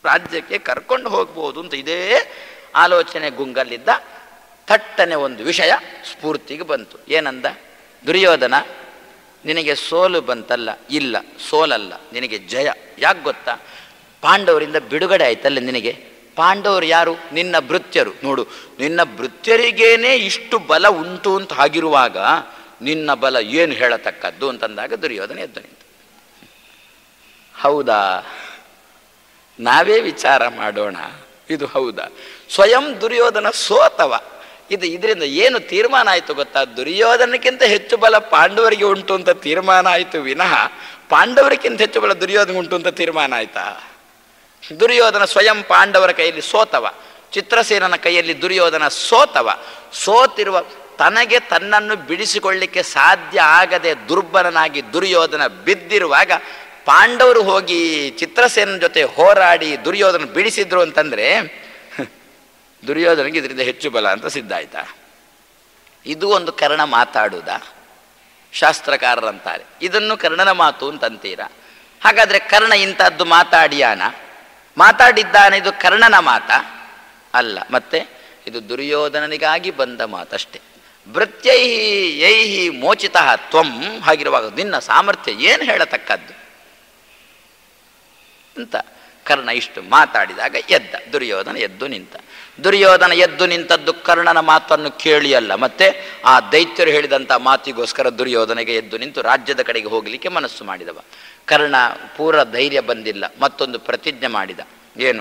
ರಾಜ್ಯಕ್ಕೆ ಕರ್ಕೊಂಡು ಹೋಗ್ಬೋದು ಅಂತ ಇದೇ ಆಲೋಚನೆ ಗುಂಗಲ್ಲಿದ್ದ ಥಟ್ಟನೆ ಒಂದು ವಿಷಯ ಸ್ಫೂರ್ತಿಗೆ ಬಂತು ಏನಂದ ದುರ್ಯೋಧನ ನಿನಗೆ ಸೋಲು ಬಂತಲ್ಲ ಇಲ್ಲ ಸೋಲಲ್ಲ ನಿನಗೆ ಜಯ ಯಾಕೆ ಗೊತ್ತಾ ಪಾಂಡವರಿಂದ ಬಿಡುಗಡೆ ಆಯ್ತಲ್ಲ ನಿನಗೆ ಪಾಂಡವರು ಯಾರು ನಿನ್ನ ಭೃತ್ಯರು ನೋಡು ನಿನ್ನ ಭೃತ್ಯರಿಗೇನೆ ಇಷ್ಟು ಬಲ ಉಂಟು ಅಂತ ಆಗಿರುವಾಗ ನಿನ್ನ ಬಲ ಏನು ಹೇಳತಕ್ಕದ್ದು ಅಂತಂದಾಗ ದುರ್ಯೋಧನ ಎದ್ದು ನಿಂತ ಹೌದಾ ನಾವೇ ವಿಚಾರ ಮಾಡೋಣ ಇದು ಹೌದಾ ಸ್ವಯಂ ದುರ್ಯೋಧನ ಸೋತವ ಇದು ಇದರಿಂದ ಏನು ತೀರ್ಮಾನ ಆಯಿತು ಗೊತ್ತಾ ದುರ್ಯೋಧನಕ್ಕಿಂತ ಹೆಚ್ಚು ಬಲ ಪಾಂಡವರಿಗೆ ಉಂಟು ಅಂತ ತೀರ್ಮಾನ ಆಯಿತು ವಿನಃ ಪಾಂಡವರಿಗಿಂತ ಹೆಚ್ಚು ಬಲ ದುರ್ಯೋಧನ ಉಂಟು ಅಂತ ತೀರ್ಮಾನ ಆಯ್ತಾ ದುರ್ಯೋಧನ ಸ್ವಯಂ ಪಾಂಡವರ ಕೈಯಲ್ಲಿ ಸೋತವ ಚಿತ್ರಸೇನನ ಕೈಯಲ್ಲಿ ದುರ್ಯೋಧನ ಸೋತವ ಸೋತಿರುವ ತನಗೆ ತನ್ನನ್ನು ಬಿಡಿಸಿಕೊಳ್ಳಿಕ್ಕೆ ಸಾಧ್ಯ ಆಗದೆ ದುರ್ಬಲನಾಗಿ ದುರ್ಯೋಧನ ಬಿದ್ದಿರುವಾಗ ಪಾಂಡವರು ಹೋಗಿ ಚಿತ್ರಸೇನನ ಜೊತೆ ಹೋರಾಡಿ ದುರ್ಯೋಧನ ಬಿಡಿಸಿದ್ರು ಅಂತಂದ್ರೆ ದುರ್ಯೋಧನಿಗೆ ಇದರಿಂದ ಹೆಚ್ಚು ಬಲ ಅಂತ ಸಿದ್ಧ ಆಯ್ತಾ ಇದು ಒಂದು ಕರ್ಣ ಮಾತಾಡುವುದ ಶಾಸ್ತ್ರಕಾರರಂತಾರೆ ಇದನ್ನು ಕರ್ಣನ ಮಾತು ಅಂತಂತೀರ ಹಾಗಾದ್ರೆ ಕರ್ಣ ಇಂಥದ್ದು ಮಾತಾಡಿಯಾನ ಮಾತಾಡಿದ್ದಾನೆ ಇದು ಕರ್ಣನ ಮಾತ ಅಲ್ಲ ಮತ್ತೆ ಇದು ದುರ್ಯೋಧನನಿಗಾಗಿ ಬಂದ ಮಾತಷ್ಟೇ ಭೃತ್ಯೈಹಿ ಯೈಹಿ ಮೋಚಿತ ತ್ವಂ ಹಾಗಿರುವಾಗ ನಿನ್ನ ಸಾಮರ್ಥ್ಯ ಏನು ಹೇಳತಕ್ಕದ್ದು ಅಂತ ಕರ್ಣ ಇಷ್ಟು ಮಾತಾಡಿದಾಗ ಎದ್ದ ದುರ್ಯೋಧನ ಎದ್ದು ನಿಂತ ದುರ್ಯೋಧನ ಎದ್ದು ನಿಂತದ್ದು ಕರ್ಣನ ಮಾತನ್ನು ಕೇಳಿ ಅಲ್ಲ ಮತ್ತೆ ಆ ದೈತ್ಯರು ಹೇಳಿದಂಥ ಮಾತಿಗೋಸ್ಕರ ದುರ್ಯೋಧನೆಗೆ ಎದ್ದು ನಿಂತು ರಾಜ್ಯದ ಕಡೆಗೆ ಹೋಗಲಿಕ್ಕೆ ಮನಸ್ಸು ಮಾಡಿದವ ಕರ್ಣ ಪೂರ ಧೈರ್ಯ ಬಂದಿಲ್ಲ ಮತ್ತೊಂದು ಪ್ರತಿಜ್ಞೆ ಮಾಡಿದ ಏನು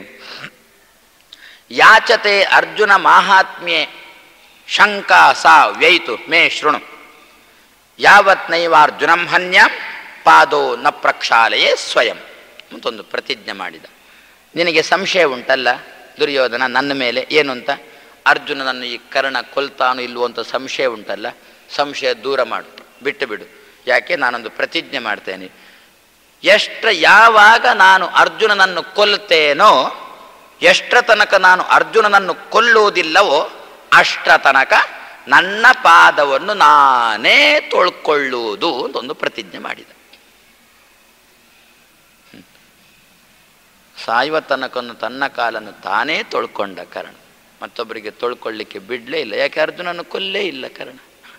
ಯಾಚತೆ ಅರ್ಜುನ ಮಾಹಾತ್ಮ್ಯೆ ಶಂಕಾ ಸಾ ವ್ಯಯಿತು ಮೇ ಶೃಣು ಯಾವತ್ ನೈವಾರ್ಜುನಂ ಹನ್ಯಾಂ ಪಾದೋ ನ ಪ್ರಕ್ಷಾಲಯೇ ಸ್ವಯಂ ಮತ್ತೊಂದು ಪ್ರತಿಜ್ಞೆ ಮಾಡಿದ ನಿನಗೆ ಸಂಶಯ ಉಂಟಲ್ಲ ದುರ್ಯೋಧನ ನನ್ನ ಮೇಲೆ ಏನು ಅಂತ ಅರ್ಜುನನನ್ನು ಈ ಕರ್ಣ ಕೊಲ್ತಾನು ಇಲ್ವೋ ಅಂತ ಸಂಶಯ ಉಂಟಲ್ಲ ಸಂಶಯ ದೂರ ಮಾಡು ಬಿಟ್ಟು ಬಿಡು ಯಾಕೆ ನಾನೊಂದು ಪ್ರತಿಜ್ಞೆ ಮಾಡ್ತೇನೆ ಎಷ್ಟ ಯಾವಾಗ ನಾನು ಅರ್ಜುನನನ್ನು ಕೊಲ್ತೇನೋ ಎಷ್ಟರ ತನಕ ನಾನು ಅರ್ಜುನನನ್ನು ಕೊಲ್ಲುವುದಿಲ್ಲವೋ ಅಷ್ಟರ ತನಕ ನನ್ನ ಪಾದವನ್ನು ನಾನೇ ತೊಳ್ಕೊಳ್ಳುವುದು ಅಂತ ಒಂದು ಪ್ರತಿಜ್ಞೆ ಮಾಡಿದ ಹ್ಮ್. ಸಾಯುವ ತನಕನ್ನು ತನ್ನ ಕಾಲನ್ನು ತಾನೇ ತೊಳ್ಕೊಂಡ ಕರ್ಣ ಮತ್ತೊಬ್ಬರಿಗೆ ತೊಳ್ಕೊಳ್ಳಿಕ್ಕೆ ಬಿಡಲೇ ಇಲ್ಲ ಯಾಕೆ ಅರ್ಜುನನ್ನು ಕೊಲ್ಲೇ ಇಲ್ಲ ಕರ್ಣ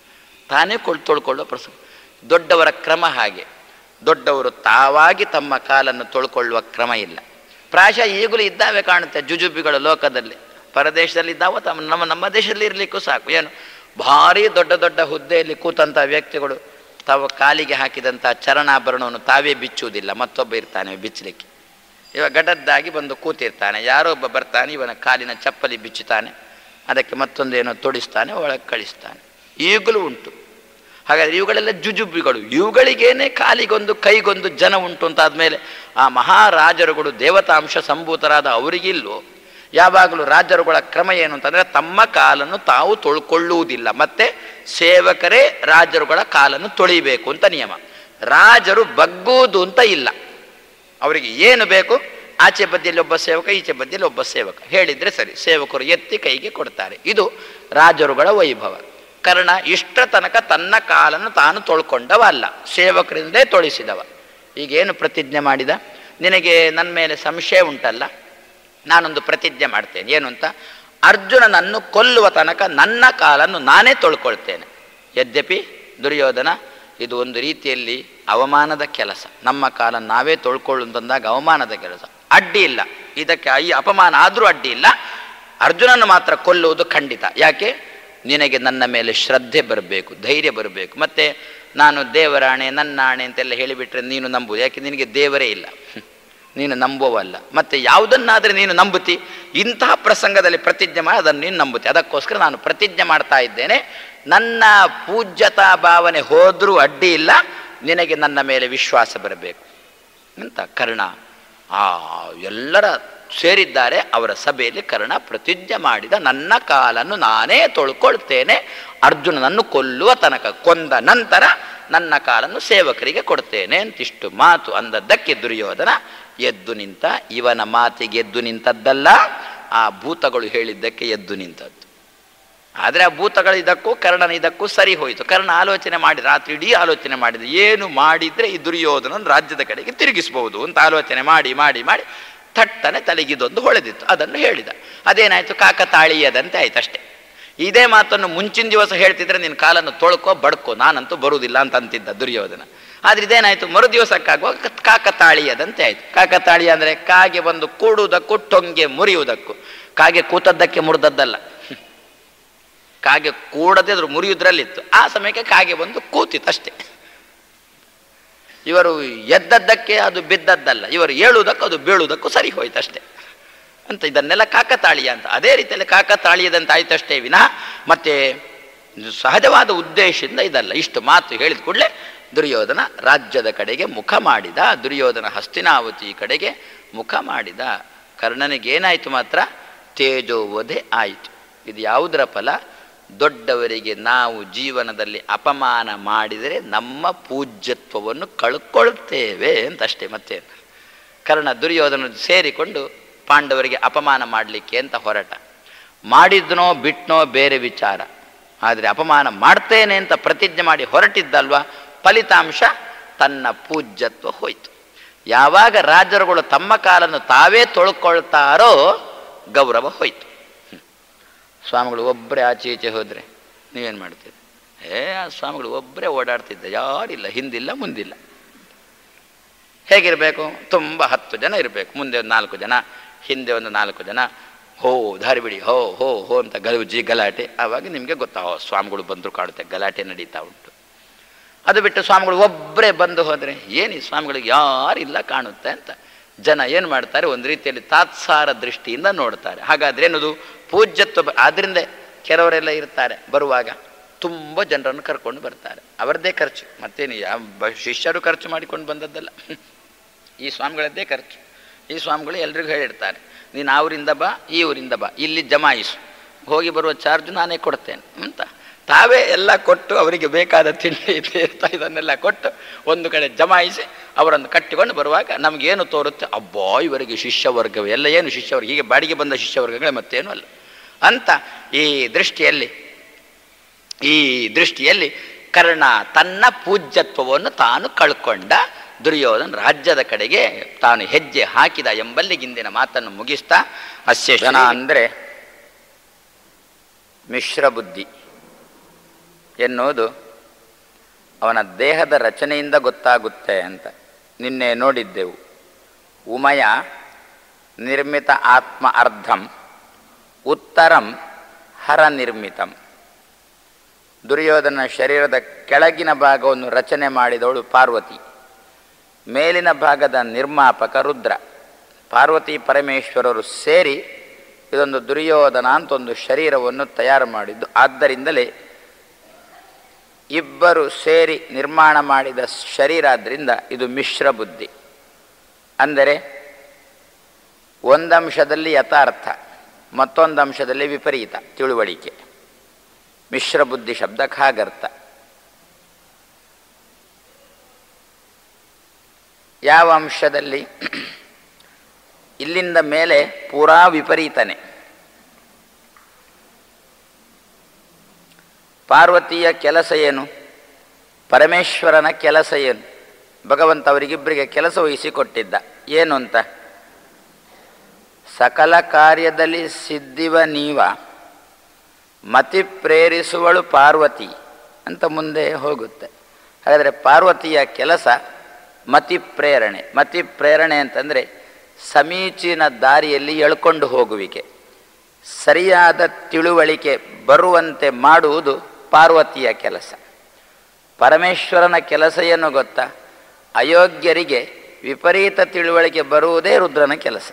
ತಾನೇ ಕೊಳ್ ತೊಳ್ಕೊಳ್ಳೋ ಪ್ರಸಂಗ ದೊಡ್ಡವರ ಕ್ರಮ ಹಾಗೆ ದೊಡ್ಡವರು ತಾವಾಗಿ ತಮ್ಮ ಕಾಲನ್ನು ತೊಳ್ಕೊಳ್ಳುವ ಕ್ರಮ ಇಲ್ಲ ಪ್ರಾಯಶಃ ಈಗಲೂ ಇದ್ದಾವೆ ಕಾಣುತ್ತೆ ಜುಜುಬಿಗಳು ಲೋಕದಲ್ಲಿ ಪರದೇಶದಲ್ಲಿ ಇದ್ದಾವ ತಮ್ಮ ನಮ್ಮ ನಮ್ಮ ದೇಶದಲ್ಲಿ ಇರಲಿಕ್ಕೂ ಸಾಕು ಏನು ಭಾರಿ ದೊಡ್ಡ ದೊಡ್ಡ ಹುದ್ದೆಯಲ್ಲಿ ಕೂತಂಥ ವ್ಯಕ್ತಿಗಳು ತಾವು ಕಾಲಿಗೆ ಹಾಕಿದಂಥ ಚರಣಾಭರಣವನ್ನು ತಾವೇ ಬಿಚ್ಚುವುದಿಲ್ಲ ಮತ್ತೊಬ್ಬ ಇರ್ತಾನೆ ಬಿಚ್ಚಲಿಕ್ಕೆ ಇವಾಗ ಗಡದ್ದಾಗಿ ಬಂದು ಕೂತಿರ್ತಾನೆ ಯಾರೋ ಒಬ್ಬ ಬರ್ತಾನೆ ಇವನ ಕಾಲಿನ ಚಪ್ಪಲಿ ಬಿಚ್ಚುತ್ತಾನೆ ಅದಕ್ಕೆ ಮತ್ತೊಂದೇನೋ ತೊಡಿಸ್ತಾನೆ ಒಳಗೆ ಕಳಿಸ್ತಾನೆ ಈಗಲೂ ಉಂಟು ಹಾಗಾದ್ರೆ ಇವುಗಳೆಲ್ಲ ಜುಜುಬಿಗಳು ಇವುಗಳಿಗೇನೆ ಕಾಲಿಗೊಂದು ಕೈಗೊಂದು ಜನ ಉಂಟು ಅಂತ ಆದಮೇಲೆ ಆ ಮಹಾರಾಜರುಗಳು ದೇವತಾಂಶ ಸಂಭೂತರಾದ ಅವರಿಗಿಲ್ವೋ ಯಾವಾಗಲೂ ರಾಜರುಗಳ ಕ್ರಮ ಏನು ಅಂತಂದರೆ ತಮ್ಮ ಕಾಲನ್ನು ತಾವು ತೊಳ್ಕೊಳ್ಳುವುದಿಲ್ಲ ಮತ್ತೆ ಸೇವಕರೇ ರಾಜರುಗಳ ಕಾಲನ್ನು ತೊಳಿಬೇಕು ಅಂತ ನಿಯಮ ರಾಜರು ಬಗ್ಗುವುದು ಅಂತ ಇಲ್ಲ ಅವರಿಗೆ ಏನು ಬೇಕು ಆಚೆ ಬದಿಯಲ್ಲಿ ಒಬ್ಬ ಸೇವಕ ಈಚೆ ಬದಿಯಲ್ಲಿ ಒಬ್ಬ ಸೇವಕ ಹೇಳಿದ್ರೆ ಸರಿ ಸೇವಕರು ಎತ್ತಿ ಕೈಗೆ ಕೊಡ್ತಾರೆ ಇದು ರಾಜರುಗಳ ವೈಭವ ಕರ್ಣ ಇಷ್ಟ ತನಕ ತನ್ನ ಕಾಲನ್ನು ತಾನು ತೊಳ್ಕೊಂಡವ ಅಲ್ಲ ಸೇವಕರಿಂದಲೇ ತೊಳಿಸಿದವ ಈಗೇನು ಪ್ರತಿಜ್ಞೆ ಮಾಡಿದ ನಿನಗೆ ನನ್ನ ಮೇಲೆ ಸಂಶಯ ಉಂಟಲ್ಲ ನಾನೊಂದು ಪ್ರತಿಜ್ಞೆ ಮಾಡ್ತೇನೆ ಏನು ಅಂತ ಅರ್ಜುನನನ್ನು ಕೊಲ್ಲುವ ತನಕ ನನ್ನ ಕಾಲನ್ನು ನಾನೇ ತೊಳ್ಕೊಳ್ತೇನೆ ಯದ್ಯಪಿ ದುರ್ಯೋಧನ ಇದು ಒಂದು ರೀತಿಯಲ್ಲಿ ಅವಮಾನದ ಕೆಲಸ ನಮ್ಮ ಕಾಲನ್ನು ನಾವೇ ತೊಳ್ಕೊಳ್ಳುವಂತಂದಾಗ ಅವಮಾನದ ಕೆಲಸ ಅಡ್ಡಿ ಇಲ್ಲ ಇದಕ್ಕೆ ಈ ಅಪಮಾನ ಆದರೂ ಅಡ್ಡಿ ಇಲ್ಲ ಅರ್ಜುನನ್ನು ಮಾತ್ರ ಕೊಲ್ಲುವುದು ಖಂಡಿತ ಯಾಕೆ ನಿನಗೆ ನನ್ನ ಮೇಲೆ ಶ್ರದ್ಧೆ ಬರಬೇಕು ಧೈರ್ಯ ಬರಬೇಕು ಮತ್ತೆ ನಾನು ದೇವರಾಣೆ ನನ್ನ ಆಣೆ ಅಂತೆಲ್ಲ ಹೇಳಿಬಿಟ್ರೆ ನೀನು ನಂಬುದು ಯಾಕೆ ನಿನಗೆ ದೇವರೇ ಇಲ್ಲ ನೀನು ನಂಬುವಲ್ಲ ಮತ್ತೆ ಯಾವುದನ್ನಾದರೆ ನೀನು ನಂಬುತ್ತಿ ಇಂತಹ ಪ್ರಸಂಗದಲ್ಲಿ ಪ್ರತಿಜ್ಞೆ ಮಾಡಿ ಅದನ್ನು ನೀನು ನಂಬುತ್ತಿ ಅದಕ್ಕೋಸ್ಕರ ನಾನು ಪ್ರತಿಜ್ಞೆ ಮಾಡ್ತಾ ಇದ್ದೇನೆ ನನ್ನ ಪೂಜ್ಯತಾ ಭಾವನೆ ಹೋದರೂ ಅಡ್ಡಿ ಇಲ್ಲ ನಿನಗೆ ನನ್ನ ಮೇಲೆ ವಿಶ್ವಾಸ ಬರಬೇಕು ಅಂತ ಕರ್ಣ ಆ ಎಲ್ಲರ ಸೇರಿದ್ದಾರೆ ಅವರ ಸಭೆಯಲ್ಲಿ ಕರ್ಣ ಪ್ರತಿಜ್ಞೆ ಮಾಡಿದ ನನ್ನ ಕಾಲನ್ನು ನಾನೇ ತೊಳ್ಕೊಳ್ತೇನೆ ಅರ್ಜುನನನ್ನು ಕೊಲ್ಲುವ ತನಕ ಕೊಂದ ನಂತರ ನನ್ನ ಕಾಲನ್ನು ಸೇವಕರಿಗೆ ಕೊಡ್ತೇನೆ ಅಂತಿಷ್ಟು ಮಾತು ಅಂದದ್ದಕ್ಕೆ ದುರ್ಯೋಧನ ಎದ್ದು ನಿಂತ ಇವನ ಮಾತಿಗೆ ಎದ್ದು ನಿಂತದ್ದಲ್ಲ ಆ ಭೂತಗಳು ಹೇಳಿದ್ದಕ್ಕೆ ಎದ್ದು ನಿಂತದ್ದು ಆದರೆ ಆ ಭೂತಗಳು ಇದಕ್ಕೂ ಕರ್ಣನ ಇದಕ್ಕೂ ಸರಿ ಹೋಯಿತು ಕರ್ಣ ಆಲೋಚನೆ ಮಾಡಿ ರಾತ್ರಿ ಇಡೀ ಆಲೋಚನೆ ಮಾಡಿದ ಏನು ಮಾಡಿದರೆ ಈ ದುರ್ಯೋಧನನ ರಾಜ್ಯದ ಕಡೆಗೆ ತಿರುಗಿಸಬಹುದು ಅಂತ ಆಲೋಚನೆ ಮಾಡಿ ಮಾಡಿ ಮಾಡಿ ಥಟ್ಟನೆ ತಲೆಗಿದೊಂದು ಹೊಳೆದಿತ್ತು ಅದನ್ನು ಹೇಳಿದ ಅದೇನಾಯ್ತು ಕಾಕತಾಳೀಯದಂತೆ ಆಯ್ತು ಅಷ್ಟೇ ಇದೇ ಮಾತನ್ನು ಮುಂಚಿನ ದಿವಸ ಹೇಳ್ತಿದ್ರೆ ನಿನ್ನ ಕಾಲನ್ನು ತೊಳ್ಕೋ ಬಡ್ಕೋ ನಾನಂತೂ ಬರುವುದಿಲ್ಲ ಅಂತ ಅಂತಿದ್ದ ದುರ್ಯೋಧನ ಆದ್ರೆ ಇದೇನಾಯ್ತು ಮರು ದಿವಸಕ್ಕಾಗುವಾಗ ಕಾಕತಾಳೀಯದಂತೆ ಆಯ್ತು ಕಾಕತಾಳೀಯ ಅಂದ್ರೆ ಕಾಗೆ ಬಂದು ಕೂಡುವುದಕ್ಕೂ ಟೊಂಗೆ ಮುರಿಯುವುದಕ್ಕೂ ಕಾಗೆ ಕೂತದ್ದಕ್ಕೆ ಮುರಿದದ್ದಲ್ಲ ಕಾಗೆ ಕೂಡದೆ ಅದ್ರ ಮುರಿಯುವುದ್ರಲ್ಲಿತ್ತು ಆ ಸಮಯಕ್ಕೆ ಕಾಗೆ ಬಂದು ಕೂತಿತ್ತು ಅಷ್ಟೇ ಇವರು ಎದ್ದದ್ದಕ್ಕೆ ಅದು ಬಿದ್ದದ್ದಲ್ಲ ಇವರು ಏಳುವುದಕ್ಕೂ ಅದು ಬೀಳುವುದಕ್ಕೂ ಸರಿ ಹೋಯ್ತು ಅಷ್ಟೇ ಅಂತ ಇದನ್ನೆಲ್ಲ ಕಾಕತಾಳೀಯ ಅಂತ ಅದೇ ರೀತಿಯಲ್ಲಿ ಕಾಕತಾಳೀಯದಂತ ಆಯ್ತಷ್ಟೇ ವಿನಃ ಮತ್ತೆ ಸಹಜವಾದ ಉದ್ದೇಶದಿಂದ ಇದಲ್ಲ ಇಷ್ಟು ಮಾತು ಹೇಳಿದ ಕೂಡಲೇ ದುರ್ಯೋಧನ ರಾಜ್ಯದ ಕಡೆಗೆ ಮುಖ ಮಾಡಿದ ದುರ್ಯೋಧನ ಹಸ್ತಿನಾವತಿ ಕಡೆಗೆ ಮುಖ ಮಾಡಿದ ಕರ್ಣನಿಗೇನಾಯಿತು ಮಾತ್ರ ತೇಜೋವಧೆ ಆಯಿತು ಇದು ಯಾವುದರ ಫಲ ದೊಡ್ಡವರಿಗೆ ನಾವು ಜೀವನದಲ್ಲಿ ಅಪಮಾನ ಮಾಡಿದರೆ ನಮ್ಮ ಪೂಜ್ಯತ್ವವನ್ನು ಕಳ್ಕೊಳ್ತೇವೆ ಅಂತ ಅಷ್ಟೇ ಮತ್ತೆ ಕರ್ಣ ದುರ್ಯೋಧನ ಸೇರಿಕೊಂಡು ಪಾಂಡವರಿಗೆ ಅಪಮಾನ ಮಾಡಲಿಕ್ಕೆ ಅಂತ ಹೊರಟ ಮಾಡಿದ್ನೋ ಬಿಟ್ನೋ ಬೇರೆ ವಿಚಾರ ಆದರೆ ಅಪಮಾನ ಮಾಡ್ತೇನೆ ಅಂತ ಪ್ರತಿಜ್ಞೆ ಮಾಡಿ ಹೊರಟಿದ್ದಲ್ವಾ ಫಲಿತಾಂಶ ತನ್ನ ಪೂಜ್ಯತ್ವ ಹೋಯಿತು ಯಾವಾಗ ರಾಜರುಗಳು ತಮ್ಮ ಕಾಲನ್ನು ತಾವೇ ತೊಳ್ಕೊಳ್ತಾರೋ ಗೌರವ ಹೋಯಿತು ಸ್ವಾಮಿಗಳು ಒಬ್ಬರೇ ಆಚೆ ಈಚೆ ಹೋದರೆ ನೀವೇನು ಮಾಡ್ತೀರಿ ಏ ಆ ಸ್ವಾಮಿಗಳು ಒಬ್ಬರೇ ಓಡಾಡ್ತಿದ್ದ ಯಾರಿಲ್ಲ ಹಿಂದಿಲ್ಲ ಮುಂದಿಲ್ಲ ಹೇಗಿರಬೇಕು ತುಂಬ ಹತ್ತು ಜನ ಇರಬೇಕು ಮುಂದೆ ಒಂದು ನಾಲ್ಕು ಜನ ಹಿಂದೆ ಒಂದು ನಾಲ್ಕು ಜನ ಹೋ ದಾರಿ ಬಿಡಿ ಹೋ ಹೋ ಹೋ ಅಂತ ಗಲುಜಿ ಗಲಾಟೆ ಆವಾಗ ನಿಮಗೆ ಗೊತ್ತಾ ಓ ಸ್ವಾಮಿಗಳು ಬಂದರು ಕಾಡುತ್ತೆ ಗಲಾಟೆ ನಡೀತಾ ಉಂಟು ಅದು ಬಿಟ್ಟು ಸ್ವಾಮಿಗಳು ಒಬ್ಬರೇ ಬಂದು ಹೋದರೆ ಏನು ಈ ಸ್ವಾಮಿಗಳಿಗೆ ಯಾರಿಲ್ಲ ಕಾಣುತ್ತೆ ಅಂತ ಜನ ಏನು ಮಾಡ್ತಾರೆ ಒಂದು ರೀತಿಯಲ್ಲಿ ತಾತ್ಸಾರ ದೃಷ್ಟಿಯಿಂದ ನೋಡ್ತಾರೆ ಹಾಗಾದ್ರೆ ಏನದು ಪೂಜ್ಯತ್ವ ಆದ್ದರಿಂದ ಕೆಲವರೆಲ್ಲ ಇರ್ತಾರೆ ಬರುವಾಗ ತುಂಬ ಜನರನ್ನು ಕರ್ಕೊಂಡು ಬರ್ತಾರೆ ಅವರದ್ದೇ ಖರ್ಚು ಮತ್ತೇನು ಯಾವ ಬ ಶಿಷ್ಯರು ಖರ್ಚು ಮಾಡಿಕೊಂಡು ಬಂದದ್ದಲ್ಲ ಈ ಸ್ವಾಮಿಗಳದ್ದೇ ಖರ್ಚು ಈ ಸ್ವಾಮಿಗಳು ಎಲ್ರಿಗೂ ಹೇಳಿರ್ತಾರೆ ನೀನು ಆ ಊರಿಂದ ಬಾ ಈ ಊರಿಂದ ಬಾ ಇಲ್ಲಿ ಜಮಾಯಿಸು ಹೋಗಿ ಬರುವ ಚಾರ್ಜ್ ನಾನೇ ಕೊಡ್ತೇನೆ ಅಂತ ತಾವೇ ಎಲ್ಲ ಕೊಟ್ಟು ಅವರಿಗೆ ಬೇಕಾದ ತಿಂಡಿ ತೀರ್ಥ ಇದನ್ನೆಲ್ಲ ಕೊಟ್ಟು ಒಂದು ಕಡೆ ಜಮಾಯಿಸಿ ಅವರನ್ನು ಕಟ್ಟಿಕೊಂಡು ಬರುವಾಗ ನಮಗೇನು ತೋರುತ್ತೆ ಅಬ್ಬಾ ಇವರಿಗೆ ಶಿಷ್ಯವರ್ಗವೇ ಎಲ್ಲ ಏನು ಶಿಷ್ಯವರ್ಗ ಹೀಗೆ ಬಾಡಿಗೆ ಬಂದ ಶಿಷ್ಯವರ್ಗಗಳೇ ಮತ್ತೇನು ಅಲ್ಲ ಅಂತ ಈ ದೃಷ್ಟಿಯಲ್ಲಿ ಈ ದೃಷ್ಟಿಯಲ್ಲಿ ಕರ್ಣ ತನ್ನ ಪೂಜ್ಯತ್ವವನ್ನು ತಾನು ಕಳ್ಕೊಂಡ ದುರ್ಯೋಧನ ರಾಜ್ಯದ ಕಡೆಗೆ ತಾನು ಹೆಜ್ಜೆ ಹಾಕಿದ ಎಂಬಲ್ಲಿಗಿಂದಿನ ಮಾತನ್ನು ಮುಗಿಸ್ತಾ ಅಸ್ಯ ಜನ ಅಂದರೆ ಮಿಶ್ರ ಬುದ್ಧಿ ಎನ್ನುವುದು ಅವನ ದೇಹದ ರಚನೆಯಿಂದ ಗೊತ್ತಾಗುತ್ತೆ ಅಂತ ನಿನ್ನೆ ನೋಡಿದ್ದೆವು ಉಮಯ ನಿರ್ಮಿತ ಆತ್ಮ ಅರ್ಧಂ ಉತ್ತರಂ ಹರ ನಿರ್ಮಿತಂ ದುರ್ಯೋಧನ ಶರೀರದ ಕೆಳಗಿನ ಭಾಗವನ್ನು ರಚನೆ ಮಾಡಿದವಳು ಪಾರ್ವತಿ ಮೇಲಿನ ಭಾಗದ ನಿರ್ಮಾಪಕ ರುದ್ರ ಪಾರ್ವತಿ ಪರಮೇಶ್ವರರು ಸೇರಿ ಇದೊಂದು ದುರ್ಯೋಧನ ಅಂತ ಒಂದು ಶರೀರವನ್ನು ತಯಾರು ಮಾಡಿದ್ದು ಆದ್ದರಿಂದಲೇ ಇಬ್ಬರು ಸೇರಿ ನಿರ್ಮಾಣ ಮಾಡಿದ ಶರೀರ ಆದ್ದರಿಂದ ಇದು ಮಿಶ್ರ ಬುದ್ಧಿ ಅಂದರೆ ಒಂದಂಶದಲ್ಲಿ ಯಥಾರ್ಥ ಮತ್ತೊಂದು ಅಂಶದಲ್ಲಿ ವಿಪರೀತ ತಿಳುವಳಿಕೆ ಮಿಶ್ರ ಬುದ್ಧಿ ಶಬ್ದಕ್ಕೆ ಹಾಗರ್ಥ ಯಾವ ಅಂಶದಲ್ಲಿ ಇಲ್ಲಿಂದ ಮೇಲೆ ಪೂರಾ ವಿಪರೀತನೇ ಪಾರ್ವತಿಯ ಕೆಲಸ ಏನು ಪರಮೇಶ್ವರನ ಕೆಲಸ ಏನು ಭಗವಂತ ಅವರಿಗಿಬ್ಬರಿಗೆ ಕೆಲಸ ವಹಿಸಿಕೊಟ್ಟಿದ್ದ ಏನು ಅಂತ ಸಕಲ ಕಾರ್ಯದಲ್ಲಿ ಸಿದ್ಧಿವ ನೀವ ಮತಿ ಪ್ರೇರಿಸುವಳು ಪಾರ್ವತಿ ಅಂತ ಮುಂದೆ ಹೋಗುತ್ತೆ ಹಾಗಾದರೆ ಪಾರ್ವತಿಯ ಕೆಲಸ ಮತಿ ಪ್ರೇರಣೆ ಮತಿ ಪ್ರೇರಣೆ ಅಂತಂದರೆ ಸಮೀಚೀನ ದಾರಿಯಲ್ಲಿ ಎಳ್ಕೊಂಡು ಹೋಗುವಿಕೆ ಸರಿಯಾದ ತಿಳುವಳಿಕೆ ಬರುವಂತೆ ಮಾಡುವುದು ಪಾರ್ವತಿಯ ಕೆಲಸ ಪರಮೇಶ್ವರನ ಕೆಲಸ ಏನು ಗೊತ್ತಾ ಅಯೋಗ್ಯರಿಗೆ ವಿಪರೀತ ತಿಳುವಳಿಕೆ ಬರುವುದೇ ರುದ್ರನ ಕೆಲಸ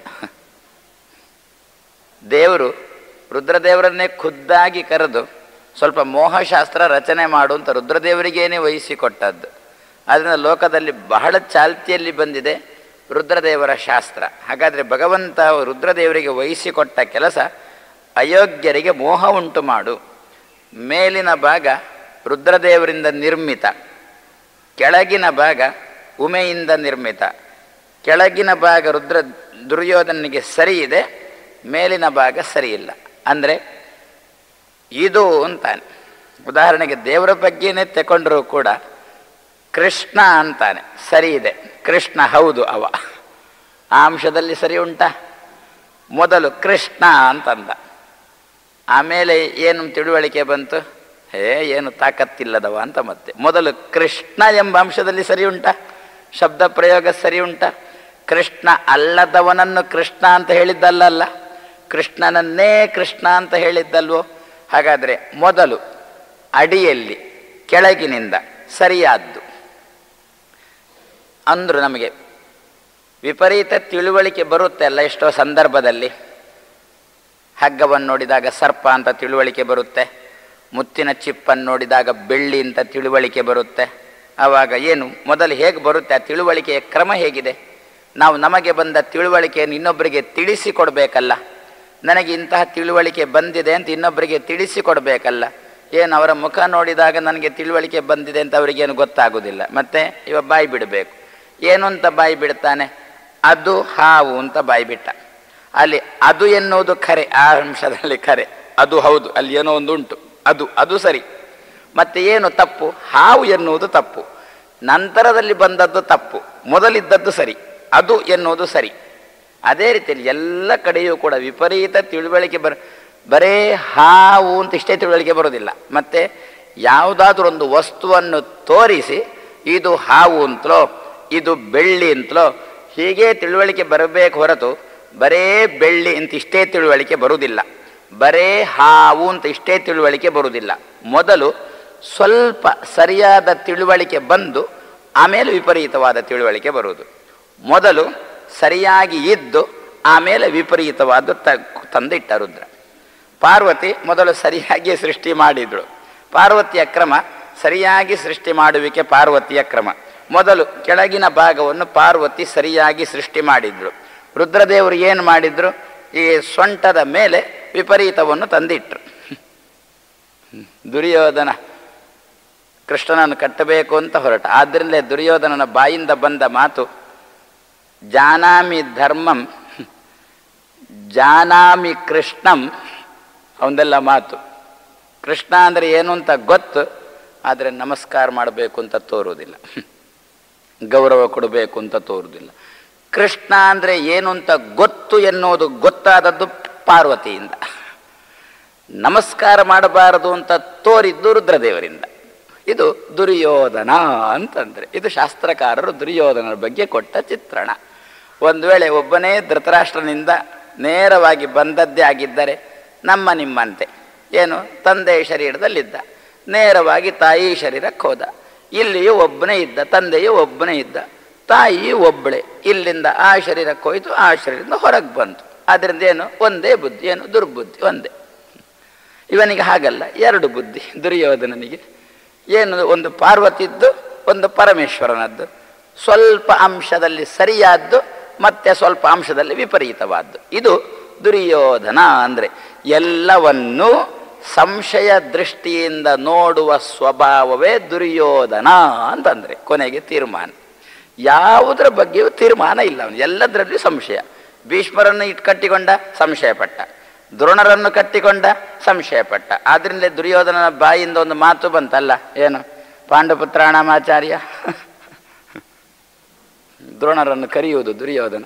ದೇವರು ರುದ್ರದೇವರನ್ನೇ ಖುದ್ದಾಗಿ ಕರೆದು ಸ್ವಲ್ಪ ಮೋಹಶಾಸ್ತ್ರ ರಚನೆ ಮಾಡು ಅಂತ ರುದ್ರದೇವರಿಗೇನೆ ವಹಿಸಿಕೊಟ್ಟದ್ದು ಆದ್ದರಿಂದ ಲೋಕದಲ್ಲಿ ಬಹಳ ಚಾಲ್ತಿಯಲ್ಲಿ ಬಂದಿದೆ ರುದ್ರದೇವರ ಶಾಸ್ತ್ರ ಹಾಗಾದರೆ ಭಗವಂತ ರುದ್ರದೇವರಿಗೆ ವಹಿಸಿಕೊಟ್ಟ ಕೆಲಸ ಅಯೋಗ್ಯರಿಗೆ ಮೋಹ ಉಂಟು ಮಾಡು ಮೇಲಿನ ಭಾಗ ರುದ್ರದೇವರಿಂದ ನಿರ್ಮಿತ ಕೆಳಗಿನ ಭಾಗ ಉಮೆಯಿಂದ ನಿರ್ಮಿತ ಕೆಳಗಿನ ಭಾಗ ರುದ್ರ ದುರ್ಯೋಧನಿಗೆ ಸರಿ ಇದೆ ಮೇಲಿನ ಭಾಗ ಸರಿಯಿಲ್ಲ ಅಂದರೆ ಇದು ಅಂತಾನೆ ಉದಾಹರಣೆಗೆ ದೇವರ ಬಗ್ಗೆನೇ ತಗೊಂಡ್ರೂ ಕೂಡ ಕೃಷ್ಣ ಅಂತಾನೆ ಸರಿ ಇದೆ ಕೃಷ್ಣ ಹೌದು ಅವ ಆ ಅಂಶದಲ್ಲಿ ಸರಿ ಉಂಟಾ ಮೊದಲು ಕೃಷ್ಣ ಅಂತಂದ ಆಮೇಲೆ ಏನು ತಿಳುವಳಿಕೆ ಬಂತು ಹೇ ಏನು ತಾಕತ್ತಿಲ್ಲದವ ಅಂತ ಮತ್ತೆ ಮೊದಲು ಕೃಷ್ಣ ಎಂಬ ಅಂಶದಲ್ಲಿ ಸರಿ ಉಂಟಾ ಶಬ್ದ ಪ್ರಯೋಗ ಸರಿ ಉಂಟಾ ಕೃಷ್ಣ ಅಲ್ಲದವನನ್ನು ಕೃಷ್ಣ ಅಂತ ಹೇಳಿದ್ದಲ್ಲ ಕೃಷ್ಣನನ್ನೇ ಕೃಷ್ಣ ಅಂತ ಹೇಳಿದ್ದಲ್ವೋ ಹಾಗಾದರೆ ಮೊದಲು ಅಡಿಯಲ್ಲಿ ಕೆಳಗಿನಿಂದ ಸರಿಯಾದ್ದು ಅಂದ್ರು ನಮಗೆ ವಿಪರೀತ ತಿಳುವಳಿಕೆ ಬರುತ್ತೆ ಅಲ್ಲ ಎಷ್ಟೋ ಸಂದರ್ಭದಲ್ಲಿ ಹಗ್ಗವನ್ನು ನೋಡಿದಾಗ ಸರ್ಪ ಅಂತ ತಿಳುವಳಿಕೆ ಬರುತ್ತೆ ಮುತ್ತಿನ ಚಿಪ್ಪನ್ನು ನೋಡಿದಾಗ ಬೆಳ್ಳಿ ಅಂತ ತಿಳುವಳಿಕೆ ಬರುತ್ತೆ ಆವಾಗ ಏನು ಮೊದಲು ಹೇಗೆ ಬರುತ್ತೆ ಆ ತಿಳುವಳಿಕೆಯ ಕ್ರಮ ಹೇಗಿದೆ ನಾವು ನಮಗೆ ಬಂದ ತಿಳುವಳಿಕೆಯನ್ನು ಇನ್ನೊಬ್ಬರಿಗೆ ತಿಳಿಸಿಕೊಡ್ಬೇಕಲ್ಲ ನನಗೆ ಇಂತಹ ತಿಳುವಳಿಕೆ ಬಂದಿದೆ ಅಂತ ಇನ್ನೊಬ್ಬರಿಗೆ ತಿಳಿಸಿಕೊಡ್ಬೇಕಲ್ಲ ಏನು ಅವರ ಮುಖ ನೋಡಿದಾಗ ನನಗೆ ತಿಳುವಳಿಕೆ ಬಂದಿದೆ ಅಂತ ಅವರಿಗೇನು ಗೊತ್ತಾಗೋದಿಲ್ಲ ಮತ್ತೆ ಇವ ಬಾಯಿ ಬಿಡಬೇಕು ಏನು ಅಂತ ಬಾಯಿ ಬಿಡ್ತಾನೆ ಅದು ಹಾವು ಅಂತ ಬಾಯಿ ಬಿಟ್ಟ ಅಲ್ಲಿ ಅದು ಎನ್ನುವುದು ಖರೆ ಆ ಅಂಶದಲ್ಲಿ ಖರೆ ಅದು ಹೌದು ಅಲ್ಲಿ ಏನೋ ಒಂದು ಉಂಟು ಅದು ಅದು ಸರಿ ಮತ್ತೆ ಏನು ತಪ್ಪು ಹಾವು ಎನ್ನುವುದು ತಪ್ಪು ನಂತರದಲ್ಲಿ ಬಂದದ್ದು ತಪ್ಪು ಮೊದಲಿದ್ದದ್ದು ಸರಿ ಅದು ಎನ್ನುವುದು ಸರಿ ಅದೇ ರೀತಿಯಲ್ಲಿ ಎಲ್ಲ ಕಡೆಯೂ ಕೂಡ ವಿಪರೀತ ತಿಳುವಳಿಕೆ ಬರ ಬರೇ ಹಾವು ಅಂತ ಇಷ್ಟೇ ತಿಳುವಳಿಕೆ ಬರೋದಿಲ್ಲ ಮತ್ತೆ ಯಾವುದಾದ್ರೂ ಒಂದು ವಸ್ತುವನ್ನು ತೋರಿಸಿ ಇದು ಹಾವು ಅಂತಲೋ ಇದು ಬೆಳ್ಳಿ ಅಂತಲೋ ಹೀಗೆ ತಿಳುವಳಿಕೆ ಬರಬೇಕು ಹೊರತು ಬರೇ ಬೆಳ್ಳಿ ಅಂತ ಇಷ್ಟೇ ತಿಳುವಳಿಕೆ ಬರುವುದಿಲ್ಲ ಬರೇ ಹಾವು ಅಂತ ಇಷ್ಟೇ ತಿಳುವಳಿಕೆ ಬರುವುದಿಲ್ಲ ಮೊದಲು ಸ್ವಲ್ಪ ಸರಿಯಾದ ತಿಳುವಳಿಕೆ ಬಂದು ಆಮೇಲೆ ವಿಪರೀತವಾದ ತಿಳುವಳಿಕೆ ಬರುವುದು ಮೊದಲು ಸರಿಯಾಗಿ ಇದ್ದು ಆಮೇಲೆ ವಿಪರೀತವಾದ ತ ತಂದಿಟ್ಟ ರುದ್ರ ಪಾರ್ವತಿ ಮೊದಲು ಸರಿಯಾಗಿ ಸೃಷ್ಟಿ ಮಾಡಿದಳು ಪಾರ್ವತಿಯ ಕ್ರಮ ಸರಿಯಾಗಿ ಸೃಷ್ಟಿ ಮಾಡುವಿಕೆ ಪಾರ್ವತಿಯ ಕ್ರಮ ಮೊದಲು ಕೆಳಗಿನ ಭಾಗವನ್ನು ಪಾರ್ವತಿ ಸರಿಯಾಗಿ ಸೃಷ್ಟಿ ಮಾಡಿದ್ರು ರುದ್ರದೇವರು ಏನು ಮಾಡಿದ್ರು ಈ ಸೊಂಟದ ಮೇಲೆ ವಿಪರೀತವನ್ನು ತಂದಿಟ್ರು ದುರ್ಯೋಧನ ಕೃಷ್ಣನನ್ನು ಕಟ್ಟಬೇಕು ಅಂತ ಹೊರಟ ಆದ್ದರಿಂದಲೇ ದುರ್ಯೋಧನನ ಬಾಯಿಂದ ಬಂದ ಮಾತು ಜಾನಾಮಿ ಧರ್ಮಂ ಜಾನಾಮಿ ಕೃಷ್ಣಂ ಅವನ್ನೆಲ್ಲ ಮಾತು ಕೃಷ್ಣ ಅಂದರೆ ಏನು ಅಂತ ಗೊತ್ತು ಆದರೆ ನಮಸ್ಕಾರ ಮಾಡಬೇಕು ಅಂತ ತೋರುವುದಿಲ್ಲ ಗೌರವ ಕೊಡಬೇಕು ಅಂತ ತೋರುವುದಿಲ್ಲ ಕೃಷ್ಣ ಅಂದರೆ ಏನು ಅಂತ ಗೊತ್ತು ಎನ್ನುವುದು ಗೊತ್ತಾದದ್ದು ಪಾರ್ವತಿಯಿಂದ ನಮಸ್ಕಾರ ಮಾಡಬಾರದು ಅಂತ ತೋರಿದ್ದು ರುದ್ರದೇವರಿಂದ ಇದು ದುರ್ಯೋಧನ ಅಂತಂದರೆ ಇದು ಶಾಸ್ತ್ರಕಾರರು ದುರ್ಯೋಧನರ ಬಗ್ಗೆ ಕೊಟ್ಟ ಚಿತ್ರಣ ಒಂದು ವೇಳೆ ಒಬ್ಬನೇ ಧೃತರಾಷ್ಟ್ರನಿಂದ ನೇರವಾಗಿ ಬಂದದ್ದೇ ಆಗಿದ್ದರೆ ನಮ್ಮ ನಿಮ್ಮಂತೆ ಏನು ತಂದೆಯ ಶರೀರದಲ್ಲಿದ್ದ ನೇರವಾಗಿ ತಾಯಿ ಶರೀರಕ್ಕೆ ಹೋದ ಇಲ್ಲಿಯೂ ಒಬ್ಬನೇ ಇದ್ದ ತಂದೆಯೂ ಒಬ್ಬನೇ ಇದ್ದ ತಾಯಿ ಒಬ್ಬಳೆ ಇಲ್ಲಿಂದ ಆ ಶರೀರಕ್ಕೆ ಹೋಯಿತು ಆ ಶರೀರದಿಂದ ಹೊರಗೆ ಬಂತು ಅದರಿಂದ ಏನು ಒಂದೇ ಬುದ್ಧಿ ಏನು ದುರ್ಬುದ್ಧಿ ಒಂದೇ ಇವನಿಗೆ ಹಾಗಲ್ಲ ಎರಡು ಬುದ್ಧಿ ದುರ್ಯೋಧನನಿಗೆ ಏನು ಒಂದು ಪಾರ್ವತಿದ್ದು ಒಂದು ಪರಮೇಶ್ವರನದ್ದು ಸ್ವಲ್ಪ ಅಂಶದಲ್ಲಿ ಸರಿಯಾದ್ದು ಮತ್ತೆ ಸ್ವಲ್ಪ ಅಂಶದಲ್ಲಿ ವಿಪರೀತವಾದ್ದು ಇದು ದುರ್ಯೋಧನ ಅಂದರೆ ಎಲ್ಲವನ್ನೂ ಸಂಶಯ ದೃಷ್ಟಿಯಿಂದ ನೋಡುವ ಸ್ವಭಾವವೇ ದುರ್ಯೋಧನ ಅಂತಂದರೆ ಕೊನೆಗೆ ತೀರ್ಮಾನ ಯಾವುದರ ಬಗ್ಗೆಯೂ ತೀರ್ಮಾನ ಇಲ್ಲ ಅವನು ಎಲ್ಲದರಲ್ಲಿಯೂ ಸಂಶಯ ಭೀಷ್ಮರನ್ನು ಇಟ್ಟು ಕಟ್ಟಿಕೊಂಡ ಸಂಶಯಪಟ್ಟ ದ್ರೋಣರನ್ನು ಕಟ್ಟಿಕೊಂಡ ಸಂಶಯಪಟ್ಟ ಆದ್ರಿಂದಲೇ ದುರ್ಯೋಧನನ ಬಾಯಿಂದ ಒಂದು ಮಾತು ಬಂತಲ್ಲ ಏನು ಪಾಂಡುಪುತ್ರಾಣಾಮಾಚಾರ್ಯ ದ್ರೋಣರನ್ನು ಕರೆಯುವುದು ದುರ್ಯೋಧನ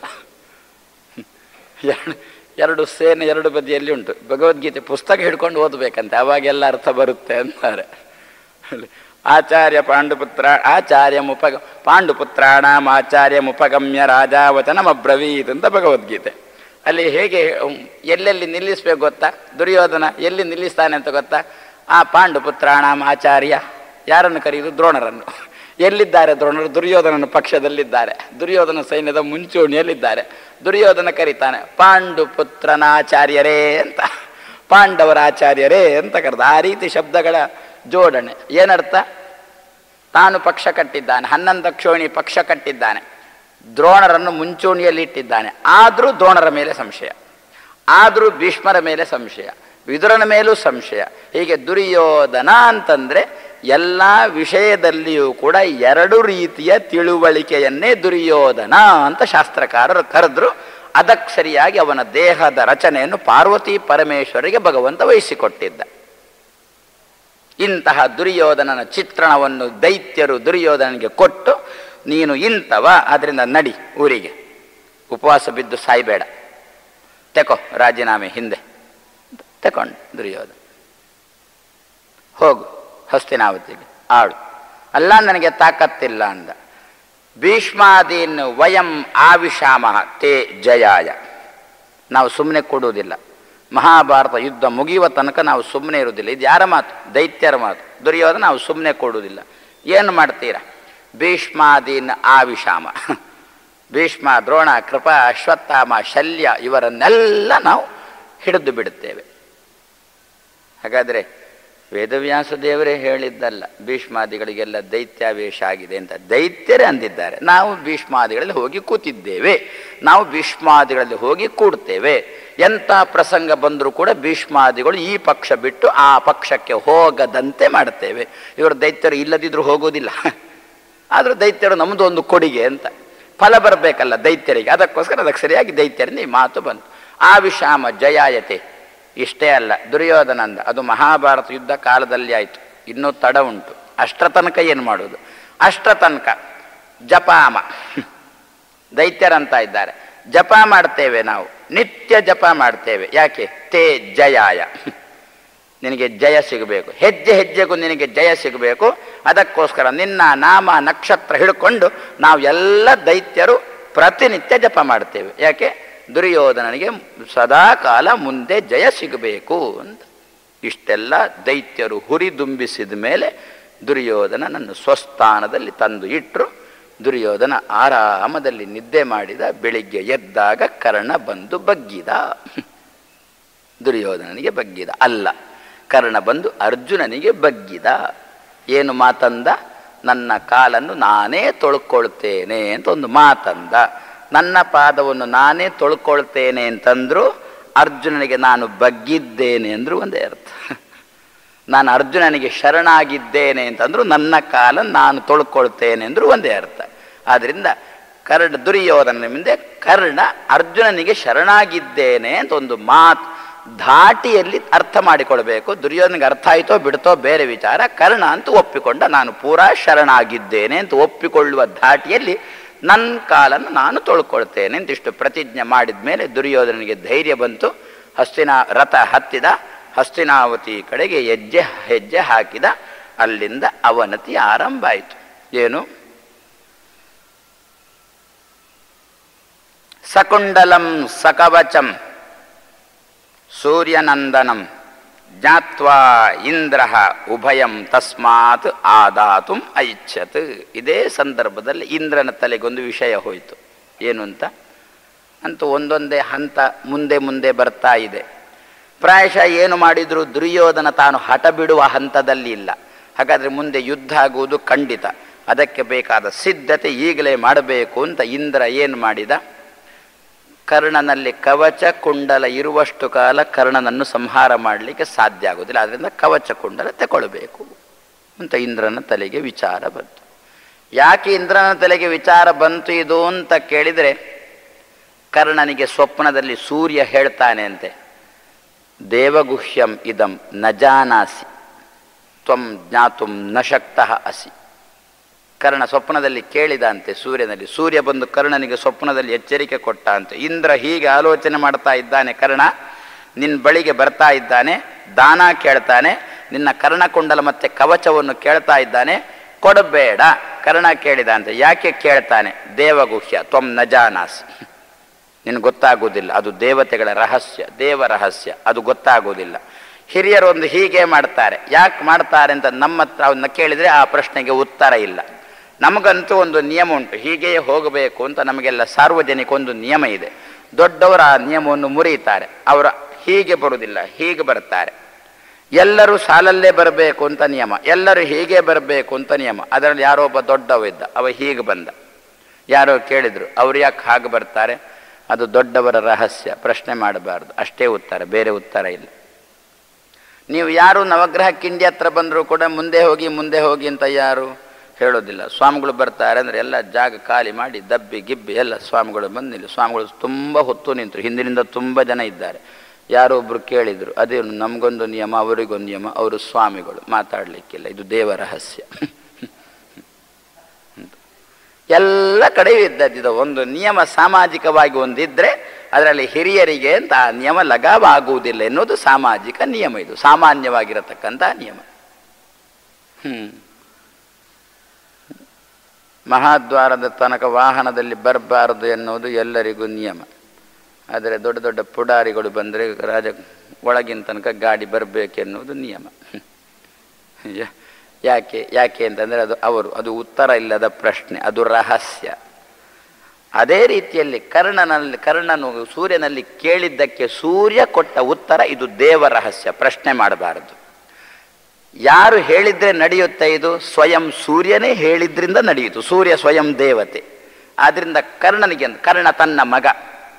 ಎರಡು ಎರಡು ಸೇನೆ ಎರಡು ಬದಿಯಲ್ಲಿ ಉಂಟು ಭಗವದ್ಗೀತೆ ಪುಸ್ತಕ ಹಿಡ್ಕೊಂಡು ಓದಬೇಕಂತೆ ಅವಾಗೆಲ್ಲ ಅರ್ಥ ಬರುತ್ತೆ ಅಂತಾರೆ ಆಚಾರ್ಯ ಪಾಂಡುಪುತ್ರ ಆಚಾರ್ಯ ಮುಪಗ ಪಾಂಡುಪುತ್ರಾಣಾಂ ಆಚಾರ್ಯ ಮುಪಗಮ್ಯ ರಾಜಾವಚನಮಬ್ರವೀತ್ ಅಂತ ಭಗವದ್ಗೀತೆ ಅಲ್ಲಿ ಹೇಗೆ ಎಲ್ಲೆಲ್ಲಿ ನಿಲ್ಲಿಸ್ಬೇಕು ಗೊತ್ತಾ ದುರ್ಯೋಧನ ಎಲ್ಲಿ ನಿಲ್ಲಿಸ್ತಾನೆ ಅಂತ ಗೊತ್ತಾ ಆ ಪಾಂಡುಪುತ್ರಾಣಾಂ ಆಚಾರ್ಯ ಯಾರನ್ನು ಕರೆಯುವುದು ದ್ರೋಣರನ್ನು ಎಲ್ಲಿದ್ದಾರೆ ದ್ರೋಣರು ದುರ್ಯೋಧನನ ಪಕ್ಷದಲ್ಲಿದ್ದಾರೆ ದುರ್ಯೋಧನ ಸೈನ್ಯದ ಮುಂಚೂಣಿಯಲ್ಲಿದ್ದಾರೆ ದುರ್ಯೋಧನ ಕರೀತಾನೆ ಪಾಂಡುಪುತ್ರನಾಚಾರ್ಯರೇ ಅಂತ ಪಾಂಡವರ ಆಚಾರ್ಯರೇ ಅಂತ ಕರೆದ ಆ ರೀತಿ ಶಬ್ದಗಳ ಜೋಡಣೆ ಏನರ್ಥ ತಾನು ಪಕ್ಷ ಕಟ್ಟಿದ್ದಾನೆ ಹನ್ನೊಂದು ಕ್ಷೋಣಿ ಪಕ್ಷ ಕಟ್ಟಿದ್ದಾನೆ ದ್ರೋಣರನ್ನು ಮುಂಚೂಣಿಯಲ್ಲಿ ಇಟ್ಟಿದ್ದಾನೆ ಆದರೂ ದ್ರೋಣರ ಮೇಲೆ ಸಂಶಯ ಆದರೂ ಭೀಷ್ಮರ ಮೇಲೆ ಸಂಶಯ ವಿದುರನ ಮೇಲೂ ಸಂಶಯ ಹೀಗೆ ದುರ್ಯೋಧನ ಅಂತಂದರೆ ಎಲ್ಲ ವಿಷಯದಲ್ಲಿಯೂ ಕೂಡ ಎರಡು ರೀತಿಯ ತಿಳುವಳಿಕೆಯನ್ನೇ ದುರ್ಯೋಧನ ಅಂತ ಶಾಸ್ತ್ರಕಾರರು ಕರೆದ್ರು ಅದಕ್ಕೆ ಸರಿಯಾಗಿ ಅವನ ದೇಹದ ರಚನೆಯನ್ನು ಪಾರ್ವತಿ ಪರಮೇಶ್ವರಿಗೆ ಭಗವಂತ ವಹಿಸಿಕೊಟ್ಟಿದ್ದ ಇಂತಹ ದುರ್ಯೋಧನನ ಚಿತ್ರಣವನ್ನು ದೈತ್ಯರು ದುರ್ಯೋಧನನಿಗೆ ಕೊಟ್ಟು ನೀನು ಇಂಥವ ಅದರಿಂದ ನಡಿ ಊರಿಗೆ ಉಪವಾಸ ಬಿದ್ದು ಸಾಯ್ಬೇಡ ತೆಕೋ ರಾಜೀನಾಮೆ ಹಿಂದೆ ತಗೊಂಡು ದುರ್ಯೋಧನ ಹೋಗು ಹಸ್ತಿನಾವತಿಗೆ ಆಡು ಅಲ್ಲ ನನಗೆ ತಾಕತ್ತಿಲ್ಲ ಅಂದ ಭೀಷ್ಮಾದೀನ್ ವಯಂ ಆವಿಷಾಮ ತೇ ಜಯಾಯ ನಾವು ಸುಮ್ಮನೆ ಕೊಡುವುದಿಲ್ಲ ಮಹಾಭಾರತ ಯುದ್ಧ ಮುಗಿಯುವ ತನಕ ನಾವು ಸುಮ್ಮನೆ ಇರುವುದಿಲ್ಲ ಇದು ಯಾರ ಮಾತು ದೈತ್ಯರ ಮಾತು ದುರ್ಯೋಧನ ನಾವು ಸುಮ್ಮನೆ ಕೊಡುವುದಿಲ್ಲ ಏನು ಮಾಡ್ತೀರಾ ಭೀಷ್ಮಾದೀನ್ ಆವಿಷಾಮ ಭೀಷ್ಮ ದ್ರೋಣ ಕೃಪಾ ಅಶ್ವತ್ಥಾಮ ಶಲ್ಯ ಇವರನ್ನೆಲ್ಲ ನಾವು ಹಿಡಿದು ಬಿಡುತ್ತೇವೆ ಹಾಗಾದರೆ ವೇದವ್ಯಾಸ ದೇವರೇ ಹೇಳಿದ್ದಲ್ಲ ಭೀಷ್ಮಾದಿಗಳಿಗೆಲ್ಲ ದೈತ್ಯಾವೇಶ ಆಗಿದೆ ಅಂತ ದೈತ್ಯರೇ ಅಂದಿದ್ದಾರೆ ನಾವು ಭೀಷ್ಮಾದಿಗಳಲ್ಲಿ ಹೋಗಿ ಕೂತಿದ್ದೇವೆ ನಾವು ಭೀಷ್ಮಾದಿಗಳಲ್ಲಿ ಹೋಗಿ ಕೂಡ್ತೇವೆ ಎಂಥ ಪ್ರಸಂಗ ಬಂದರೂ ಕೂಡ ಭೀಷ್ಮಾದಿಗಳು ಈ ಪಕ್ಷ ಬಿಟ್ಟು ಆ ಪಕ್ಷಕ್ಕೆ ಹೋಗದಂತೆ ಮಾಡುತ್ತೇವೆ ಇವರು ದೈತ್ಯರು ಇಲ್ಲದಿದ್ರೂ ಹೋಗೋದಿಲ್ಲ ಆದರೂ ದೈತ್ಯರು ನಮ್ಮದು ಒಂದು ಕೊಡುಗೆ ಅಂತ ಫಲ ಬರಬೇಕಲ್ಲ ದೈತ್ಯರಿಗೆ ಅದಕ್ಕೋಸ್ಕರ ಅದಕ್ಕೆ ಸರಿಯಾಗಿ ದೈತ್ಯರಿಂದ ಈ ಮಾತು ಬಂತು ಆ ವಿಷಾಮ ಜಯಾಯತೆ ಇಷ್ಟೇ ಅಲ್ಲ ದುರ್ಯೋಧನಂದ ಅದು ಮಹಾಭಾರತ ಯುದ್ಧ ಕಾಲದಲ್ಲಿ ಆಯಿತು ಇನ್ನೂ ತಡ ಉಂಟು ಅಷ್ಟರ ತನಕ ಏನು ಮಾಡೋದು ಅಷ್ಟರ ತನಕ ಜಪಾಮ ದೈತ್ಯರಂತ ಇದ್ದಾರೆ ಜಪ ಮಾಡ್ತೇವೆ ನಾವು ನಿತ್ಯ ಜಪ ಮಾಡ್ತೇವೆ ಯಾಕೆ ತೇ ಜಯಾಯ ನಿನಗೆ ಜಯ ಸಿಗಬೇಕು ಹೆಜ್ಜೆ ಹೆಜ್ಜೆಗೂ ನಿನಗೆ ಜಯ ಸಿಗಬೇಕು ಅದಕ್ಕೋಸ್ಕರ ನಿನ್ನ ನಾಮ ನಕ್ಷತ್ರ ಹಿಡ್ಕೊಂಡು ನಾವು ಎಲ್ಲ ದೈತ್ಯರು ಪ್ರತಿನಿತ್ಯ ಜಪ ಮಾಡ್ತೇವೆ ಯಾಕೆ ದುರ್ಯೋಧನನಿಗೆ ಸದಾ ಕಾಲ ಮುಂದೆ ಜಯ ಸಿಗಬೇಕು ಅಂತ ಇಷ್ಟೆಲ್ಲ ದೈತ್ಯರು ಹುರಿದುಂಬಿಸಿದ ಮೇಲೆ ದುರ್ಯೋಧನನನ್ನು ಸ್ವಸ್ಥಾನದಲ್ಲಿ ತಂದು ಇಟ್ಟರು ದುರ್ಯೋಧನ ಆರಾಮದಲ್ಲಿ ನಿದ್ದೆ ಮಾಡಿದ ಬೆಳಿಗ್ಗೆ ಎದ್ದಾಗ ಕರ್ಣ ಬಂದು ಬಗ್ಗಿದ ದುರ್ಯೋಧನನಿಗೆ ಬಗ್ಗಿದ ಅಲ್ಲ ಕರ್ಣ ಬಂದು ಅರ್ಜುನನಿಗೆ ಬಗ್ಗಿದ ಏನು ಮಾತಂದ ನನ್ನ ಕಾಲನ್ನು ನಾನೇ ತೊಳ್ಕೊಳ್ತೇನೆ ಅಂತ ಒಂದು ಮಾತಂದ ನನ್ನ ಪಾದವನ್ನು ನಾನೇ ತೊಳ್ಕೊಳ್ತೇನೆ ಅಂತಂದ್ರು ಅರ್ಜುನನಿಗೆ ನಾನು ಬಗ್ಗಿದ್ದೇನೆ ಅಂದ್ರು ಒಂದೇ ಅರ್ಥ ನಾನು ಅರ್ಜುನನಿಗೆ ಶರಣಾಗಿದ್ದೇನೆ ಅಂತಂದ್ರು ನನ್ನ ಕಾಲ ನಾನು ತೊಳ್ಕೊಳ್ತೇನೆ ಅಂದ್ರು ಒಂದೇ ಅರ್ಥ ಆದ್ರಿಂದ ಕರ್ಣ ದುರ್ಯೋಧನ ಮುಂದೆ ಕರ್ಣ ಅರ್ಜುನನಿಗೆ ಶರಣಾಗಿದ್ದೇನೆ ಅಂತ ಒಂದು ಮಾತು ಧಾಟಿಯಲ್ಲಿ ಅರ್ಥ ಮಾಡಿಕೊಳ್ಬೇಕು ದುರ್ಯೋಧನಿಗೆ ಅರ್ಥ ಆಯಿತೋ ಬಿಡ್ತೋ ಬೇರೆ ವಿಚಾರ ಕರ್ಣ ಅಂತ ಒಪ್ಪಿಕೊಂಡ ನಾನು ಪೂರಾ ಶರಣಾಗಿದ್ದೇನೆ ಅಂತ ಒಪ್ಪಿಕೊಳ್ಳುವ ಧಾಟಿಯಲ್ಲಿ ನನ್ನ ಕಾಲನ್ನು ನಾನು ತೊಳ್ಕೊಳ್ತೇನೆ ಅಂತ ಇಷ್ಟು ಪ್ರತಿಜ್ಞೆ ಮಾಡಿದ ಮೇಲೆ ದುರ್ಯೋಧನಿಗೆ ಧೈರ್ಯ ಬಂತು ಹಸ್ತಿನ ರಥ ಹತ್ತಿದ ಹಸ್ತಿನಾವತಿ ಕಡೆಗೆ ಹೆಜ್ಜೆ ಹೆಜ್ಜೆ ಹಾಕಿದ ಅಲ್ಲಿಂದ ಅವನತಿ ಆರಂಭ ಆಯಿತು ಏನು ಸಕುಂಡಲಂ ಸಕವಚಂ ಸೂರ್ಯನಂದನಂ ಜ್ಞಾತ್ವಾ ಇಂದ್ರ ಉಭಯಂ ತಸ್ಮಾತ್ ಆದಾತುಂ ಐಚ್ಛತ್ ಇದೇ ಸಂದರ್ಭದಲ್ಲಿ ಇಂದ್ರನ ತಲೆಗೊಂದು ವಿಷಯ ಹೋಯಿತು ಏನು ಅಂತ ಅಂತೂ ಒಂದೊಂದೇ ಹಂತ ಮುಂದೆ ಮುಂದೆ ಬರ್ತಾ ಇದೆ ಪ್ರಾಯಶಃ ಏನು ಮಾಡಿದ್ರು ದುರ್ಯೋಧನ ತಾನು ಹಠ ಬಿಡುವ ಹಂತದಲ್ಲಿ ಇಲ್ಲ ಹಾಗಾದರೆ ಮುಂದೆ ಯುದ್ಧ ಆಗುವುದು ಖಂಡಿತ ಅದಕ್ಕೆ ಬೇಕಾದ ಸಿದ್ಧತೆ ಈಗಲೇ ಮಾಡಬೇಕು ಅಂತ ಇಂದ್ರ ಏನು ಮಾಡಿದ ಕರ್ಣನಲ್ಲಿ ಕವಚ ಕುಂಡಲ ಇರುವಷ್ಟು ಕಾಲ ಕರ್ಣನನ್ನು ಸಂಹಾರ ಮಾಡಲಿಕ್ಕೆ ಸಾಧ್ಯ ಆಗೋದಿಲ್ಲ ಆದ್ದರಿಂದ ಕವಚ ಕುಂಡಲ ತಗೊಳ್ಬೇಕು ಅಂತ ಇಂದ್ರನ ತಲೆಗೆ ವಿಚಾರ ಬಂತು ಯಾಕೆ ಇಂದ್ರನ ತಲೆಗೆ ವಿಚಾರ ಬಂತು ಇದು ಅಂತ ಕೇಳಿದರೆ ಕರ್ಣನಿಗೆ ಸ್ವಪ್ನದಲ್ಲಿ ಸೂರ್ಯ ಹೇಳ್ತಾನೆ ಅಂತೆ ದೇವಗುಹ್ಯಂ ಇದಂ ನ ಜಾನಾಸಿ ತ್ವಂ ಜ್ಞಾತುಂ ನ ಶಕ್ತಃ ಅಸಿ ಕರ್ಣ ಸ್ವಪ್ನದಲ್ಲಿ ಕೇಳಿದಂತೆ ಸೂರ್ಯನಲ್ಲಿ ಸೂರ್ಯ ಬಂದು ಕರ್ಣನಿಗೆ ಸ್ವಪ್ನದಲ್ಲಿ ಎಚ್ಚರಿಕೆ ಕೊಟ್ಟ ಅಂತೆ ಇಂದ್ರ ಹೀಗೆ ಆಲೋಚನೆ ಮಾಡ್ತಾ ಇದ್ದಾನೆ ಕರ್ಣ ನಿನ್ನ ಬಳಿಗೆ ಬರ್ತಾ ಇದ್ದಾನೆ ದಾನ ಕೇಳ್ತಾನೆ ನಿನ್ನ ಕರ್ಣಕುಂಡಲ ಮತ್ತೆ ಕವಚವನ್ನು ಕೇಳ್ತಾ ಇದ್ದಾನೆ ಕೊಡಬೇಡ ಕರ್ಣ ಕೇಳಿದ ಅಂತ ಯಾಕೆ ಕೇಳ್ತಾನೆ ದೇವಗುಹ್ಯ ತ್ವಂ ನಜಾನಾಸ್ ನಿನಗೆ ಗೊತ್ತಾಗೋದಿಲ್ಲ ಅದು ದೇವತೆಗಳ ರಹಸ್ಯ ದೇವ ರಹಸ್ಯ ಅದು ಗೊತ್ತಾಗೋದಿಲ್ಲ ಹಿರಿಯರೊಂದು ಹೀಗೆ ಮಾಡ್ತಾರೆ ಯಾಕೆ ಮಾಡ್ತಾರೆ ಅಂತ ನಮ್ಮ ಹತ್ರ ಅವನ್ನ ಕೇಳಿದರೆ ಆ ಪ್ರಶ್ನೆಗೆ ಉತ್ತರ ಇಲ್ಲ ನಮಗಂತೂ ಒಂದು ನಿಯಮ ಉಂಟು ಹೀಗೆಯೇ ಹೋಗಬೇಕು ಅಂತ ನಮಗೆಲ್ಲ ಸಾರ್ವಜನಿಕ ಒಂದು ನಿಯಮ ಇದೆ ದೊಡ್ಡವರು ಆ ನಿಯಮವನ್ನು ಮುರಿಯುತ್ತಾರೆ ಅವರು ಹೀಗೆ ಬರುವುದಿಲ್ಲ ಹೀಗೆ ಬರ್ತಾರೆ ಎಲ್ಲರೂ ಸಾಲಲ್ಲೇ ಬರಬೇಕು ಅಂತ ನಿಯಮ ಎಲ್ಲರೂ ಹೀಗೆ ಬರಬೇಕು ಅಂತ ನಿಯಮ ಅದರಲ್ಲಿ ಯಾರೋ ಒಬ್ಬ ದೊಡ್ಡವ ಇದ್ದ ಅವ ಹೀಗೆ ಬಂದ ಯಾರೋ ಕೇಳಿದರು ಅವ್ರು ಯಾಕೆ ಹಾಗೆ ಬರ್ತಾರೆ ಅದು ದೊಡ್ಡವರ ರಹಸ್ಯ ಪ್ರಶ್ನೆ ಮಾಡಬಾರ್ದು ಅಷ್ಟೇ ಉತ್ತರ ಬೇರೆ ಉತ್ತರ ಇಲ್ಲ ನೀವು ಯಾರು ನವಗ್ರಹ ಕಿಂಡಿ ಹತ್ರ ಬಂದರೂ ಕೂಡ ಮುಂದೆ ಹೋಗಿ ಮುಂದೆ ಹೋಗಿ ಅಂತ ಯಾರು ಹೇಳೋದಿಲ್ಲ ಸ್ವಾಮಿಗಳು ಬರ್ತಾರೆ ಅಂದರೆ ಎಲ್ಲ ಜಾಗ ಖಾಲಿ ಮಾಡಿ ದಬ್ಬಿ ಗಿಬ್ಬಿ ಎಲ್ಲ ಸ್ವಾಮಿಗಳು ಬಂದು ನಿಲ್ಲಿ ಸ್ವಾಮಿಗಳು ತುಂಬ ಹೊತ್ತು ನಿಂತರು ಹಿಂದಿನಿಂದ ತುಂಬ ಜನ ಇದ್ದಾರೆ ಯಾರೋ ಒಬ್ಬರು ಕೇಳಿದರು ಅದೇ ನಮಗೊಂದು ನಿಯಮ ಅವರಿಗೊಂದು ನಿಯಮ ಅವರು ಸ್ವಾಮಿಗಳು ಮಾತಾಡಲಿಕ್ಕಿಲ್ಲ ಇದು ದೇವ ರಹಸ್ಯ ಎಲ್ಲ ಕಡೆಯೂ ಇದ್ದದ್ದಿದೆ ಒಂದು ನಿಯಮ ಸಾಮಾಜಿಕವಾಗಿ ಒಂದಿದ್ರೆ ಅದರಲ್ಲಿ ಹಿರಿಯರಿಗೆ ಅಂತ ಆ ನಿಯಮ ಲಗಾವಾಗುವುದಿಲ್ಲ ಎನ್ನುವುದು ಸಾಮಾಜಿಕ ನಿಯಮ ಇದು ಸಾಮಾನ್ಯವಾಗಿರತಕ್ಕಂಥ ನಿಯಮ ಹ್ಮ್ ಮಹಾದ್ವಾರದ ತನಕ ವಾಹನದಲ್ಲಿ ಬರಬಾರದು ಎನ್ನುವುದು ಎಲ್ಲರಿಗೂ ನಿಯಮ ಆದರೆ ದೊಡ್ಡ ದೊಡ್ಡ ಪುಡಾರಿಗಳು ಬಂದರೆ ರಾಜ ಒಳಗಿನ ತನಕ ಗಾಡಿ ಬರಬೇಕೆನ್ನುವುದು ನಿಯಮ ಯಾ- ಯಾಕೆ ಯಾಕೆ ಅಂತಂದರೆ ಅದು ಅವರು ಅದು ಉತ್ತರ ಇಲ್ಲದ ಪ್ರಶ್ನೆ ಅದು ರಹಸ್ಯ ಅದೇ ರೀತಿಯಲ್ಲಿ ಕರ್ಣನಲ್ಲಿ ಕರ್ಣನು ಸೂರ್ಯನಲ್ಲಿ ಕೇಳಿದ್ದಕ್ಕೆ ಸೂರ್ಯ ಕೊಟ್ಟ ಉತ್ತರ ಇದು ದೇವ ರಹಸ್ಯ ಪ್ರಶ್ನೆ ಮಾಡಬಾರದು ಯಾರು ಹೇಳಿದ್ರೆ ನಡೆಯುತ್ತೆ ಇದು ಸ್ವಯಂ ಸೂರ್ಯನೇ ಹೇಳಿದ್ರಿಂದ ನಡೆಯಿತು ಸೂರ್ಯ ಸ್ವಯಂ ದೇವತೆ ಆದ್ರಿಂದ ಕರ್ಣನಿಗೆ ಅಂತ- ಕರ್ಣ ತನ್ನ ಮಗ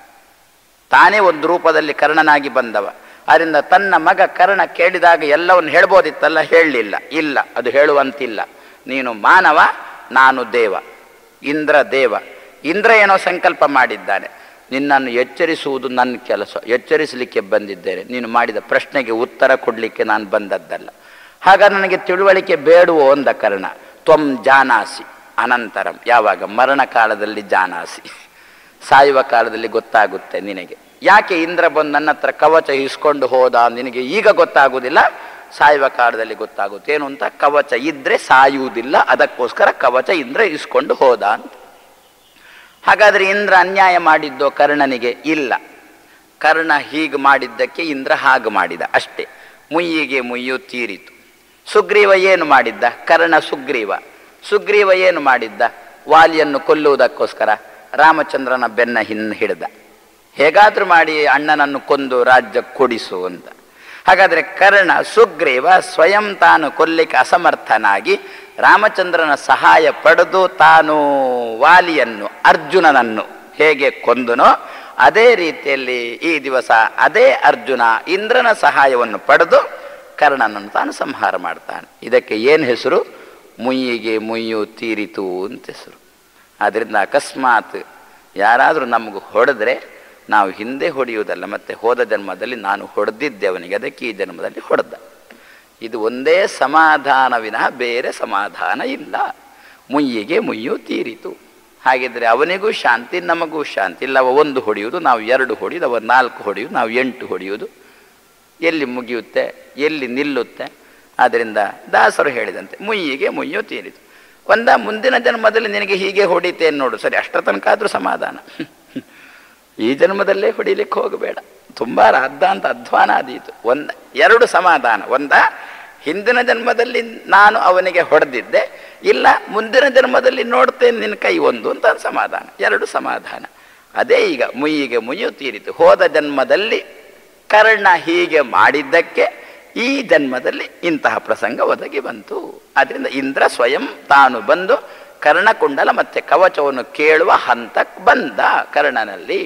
ತಾನೇ ಒಂದು ರೂಪದಲ್ಲಿ ಕರ್ಣನಾಗಿ ಬಂದವ ಆದ್ರಿಂದ ತನ್ನ ಮಗ ಕರ್ಣ ಕೇಳಿದಾಗ ಎಲ್ಲವನ್ನು ಹೇಳ್ಬೋದಿತ್ತಲ್ಲ ಹೇಳಲಿಲ್ಲ ಇಲ್ಲ ಅದು ಹೇಳುವಂತಿಲ್ಲ ನೀನು ಮಾನವ ನಾನು ದೇವ ಇಂದ್ರ ದೇವ ಇಂದ್ರ ಏನೋ ಸಂಕಲ್ಪ ಮಾಡಿದ್ದಾನೆ ನಿನ್ನನ್ನು ಎಚ್ಚರಿಸುವುದು ನನ್ನ ಕೆಲಸ ಎಚ್ಚರಿಸಲಿಕ್ಕೆ ಬಂದಿದ್ದೇನೆ ನೀನು ಮಾಡಿದ ಪ್ರಶ್ನೆಗೆ ಉತ್ತರ ಕೊಡಲಿಕ್ಕೆ ನಾನು ಬಂದದ್ದಲ್ಲ ಆಗ ನನಗೆ ತಿಳುವಳಿಕೆ ಬೇಡುವೋ ಅಂದ ಕರ್ಣ ತ್ವಂ ಜಾನಾಸಿ ಅನಂತರಂ ಯಾವಾಗ ಮರಣ ಕಾಲದಲ್ಲಿ ಜಾನಾಸಿ ಸಾಯುವ ಕಾಲದಲ್ಲಿ ಗೊತ್ತಾಗುತ್ತೆ ನಿನಗೆ ಯಾಕೆ ಇಂದ್ರ ಬಂದು ನನ್ನ ಹತ್ರ ಕವಚ ಇಸ್ಕೊಂಡು ಹೋದ ನಿನಗೆ ಈಗ ಗೊತ್ತಾಗುವುದಿಲ್ಲ ಸಾಯುವ ಕಾಲದಲ್ಲಿ ಗೊತ್ತಾಗುತ್ತೆ ಏನು ಅಂತ ಕವಚ ಇದ್ರೆ ಸಾಯುವುದಿಲ್ಲ ಅದಕ್ಕೋಸ್ಕರ ಕವಚ ಇಂದ್ರ ಇಸ್ಕೊಂಡು ಹೋದ ಅಂತ ಹಾಗಾದ್ರೆ ಇಂದ್ರ ಅನ್ಯಾಯ ಮಾಡಿದ್ದೋ ಕರ್ಣನಿಗೆ ಇಲ್ಲ ಕರ್ಣ ಹೀಗೆ ಮಾಡಿದ್ದಕ್ಕೆ ಇಂದ್ರ ಹಾಗೆ ಮಾಡಿದ ಅಷ್ಟೇ ಮುಯ್ಯಿಗೆ ಮುಯ್ಯು ತೀರಿತು ಸುಗ್ರೀವ ಏನು ಮಾಡಿದ್ದ ಕರ್ಣ ಸುಗ್ರೀವ ಸುಗ್ರೀವ ಏನು ಮಾಡಿದ್ದ ವಾಲಿಯನ್ನು ಕೊಲ್ಲುವುದಕ್ಕೋಸ್ಕರ ರಾಮಚಂದ್ರನ ಬೆನ್ನ ಹಿನ್ ಹಿಡಿದ ಹೇಗಾದ್ರೂ ಮಾಡಿ ಅಣ್ಣನನ್ನು ಕೊಂದು ರಾಜ್ಯ ಕೊಡಿಸು ಅಂತ ಹಾಗಾದ್ರೆ ಕರ್ಣ ಸುಗ್ರೀವ ಸ್ವಯಂ ತಾನು ಕೊಲ್ಲಿಕ್ಕೆ ಅಸಮರ್ಥನಾಗಿ ರಾಮಚಂದ್ರನ ಸಹಾಯ ಪಡೆದು ತಾನು ವಾಲಿಯನ್ನು ಅರ್ಜುನನನ್ನು ಹೇಗೆ ಕೊಂದನೋ ಅದೇ ರೀತಿಯಲ್ಲಿ ಈ ದಿವಸ ಅದೇ ಅರ್ಜುನ ಇಂದ್ರನ ಸಹಾಯವನ್ನು ಪಡೆದು ಕರ್ಣನನ್ನು ತಾನು ಸಂಹಾರ ಮಾಡ್ತಾನೆ ಇದಕ್ಕೆ ಏನು ಹೆಸರು ಮುಯ್ಯಿಗೆ ಮುಯ್ಯು ತೀರಿತು ಅಂತ ಹೆಸರು ಆದ್ದರಿಂದ ಅಕಸ್ಮಾತ್ ಯಾರಾದರೂ ನಮಗೆ ಹೊಡೆದ್ರೆ ನಾವು ಹಿಂದೆ ಹೊಡೆಯುವುದಲ್ಲ ಮತ್ತೆ ಹೋದ ಜನ್ಮದಲ್ಲಿ ನಾನು ಹೊಡೆದಿದ್ದೆ ಅವನಿಗೆ ಅದಕ್ಕೆ ಈ ಜನ್ಮದಲ್ಲಿ ಹೊಡೆದ ಇದು ಒಂದೇ ಸಮಾಧಾನ ವಿನಃ ಬೇರೆ ಸಮಾಧಾನ ಇಲ್ಲ ಮುಯ್ಯಿಗೆ ಮುಯ್ಯು ತೀರಿತು ಹಾಗಿದ್ರೆ ಅವನಿಗೂ ಶಾಂತಿ ನಮಗೂ ಶಾಂತಿ ಇಲ್ಲ ಅವ ಒಂದು ಹೊಡೆಯುವುದು ನಾವು ಎರಡು ಹೊಡೆಯುವುದು ಅವ ನಾಲ್ಕು ಹೊಡೆಯುವುದು ನಾವು ಎಂಟು ಹೊಡೆಯುವುದು ಎಲ್ಲಿ ಮುಗಿಯುತ್ತೆ ಎಲ್ಲಿ ನಿಲ್ಲುತ್ತೆ ಆದ್ದರಿಂದ ದಾಸರು ಹೇಳಿದಂತೆ ಮುಯ್ಯಿಗೆ ಮುಯ್ಯು ತೀರಿತು ಒಂದ ಮುಂದಿನ ಜನ್ಮದಲ್ಲಿ ನಿನಗೆ ಹೀಗೆ ಹೊಡಿತೇನೆ ನೋಡು ಸರಿ ಅಷ್ಟರ ತನಕ ಆದರೂ ಸಮಾಧಾನ ಈ ಜನ್ಮದಲ್ಲೇ ಹೊಡಿಲಿಕ್ಕೆ ಹೋಗಬೇಡ ತುಂಬ ಅರ್ಧ ಅಂತ ಅಧ್ವಾನ ಆದೀತು ಒಂದ ಎರಡು ಸಮಾಧಾನ ಒಂದ ಹಿಂದಿನ ಜನ್ಮದಲ್ಲಿ ನಾನು ಅವನಿಗೆ ಹೊಡೆದಿದ್ದೆ ಇಲ್ಲ ಮುಂದಿನ ಜನ್ಮದಲ್ಲಿ ನೋಡ್ತೇನೆ ನಿನ್ನ ಕೈ ಒಂದು ಅಂತ ಸಮಾಧಾನ ಎರಡು ಸಮಾಧಾನ ಅದೇ ಈಗ ಮುಯ್ಯಿಗೆ ಮುಯ್ಯು ತೀರಿತು ಹೋದ ಜನ್ಮದಲ್ಲಿ ಕರ್ಣ ಹೀಗೆ ಮಾಡಿದ್ದಕ್ಕೆ ಈ ಜನ್ಮದಲ್ಲಿ ಇಂತಹ ಪ್ರಸಂಗ ಒದಗಿ ಬಂತು ಆದ್ರಿಂದ ಇಂದ್ರ ಸ್ವಯಂ ತಾನು ಬಂದು ಕರ್ಣಕುಂಡಲ ಮತ್ತೆ ಕವಚವನ್ನು ಕೇಳುವ ಹಂತಕ್ಕೆ ಬಂದ ಕರ್ಣನಲ್ಲಿ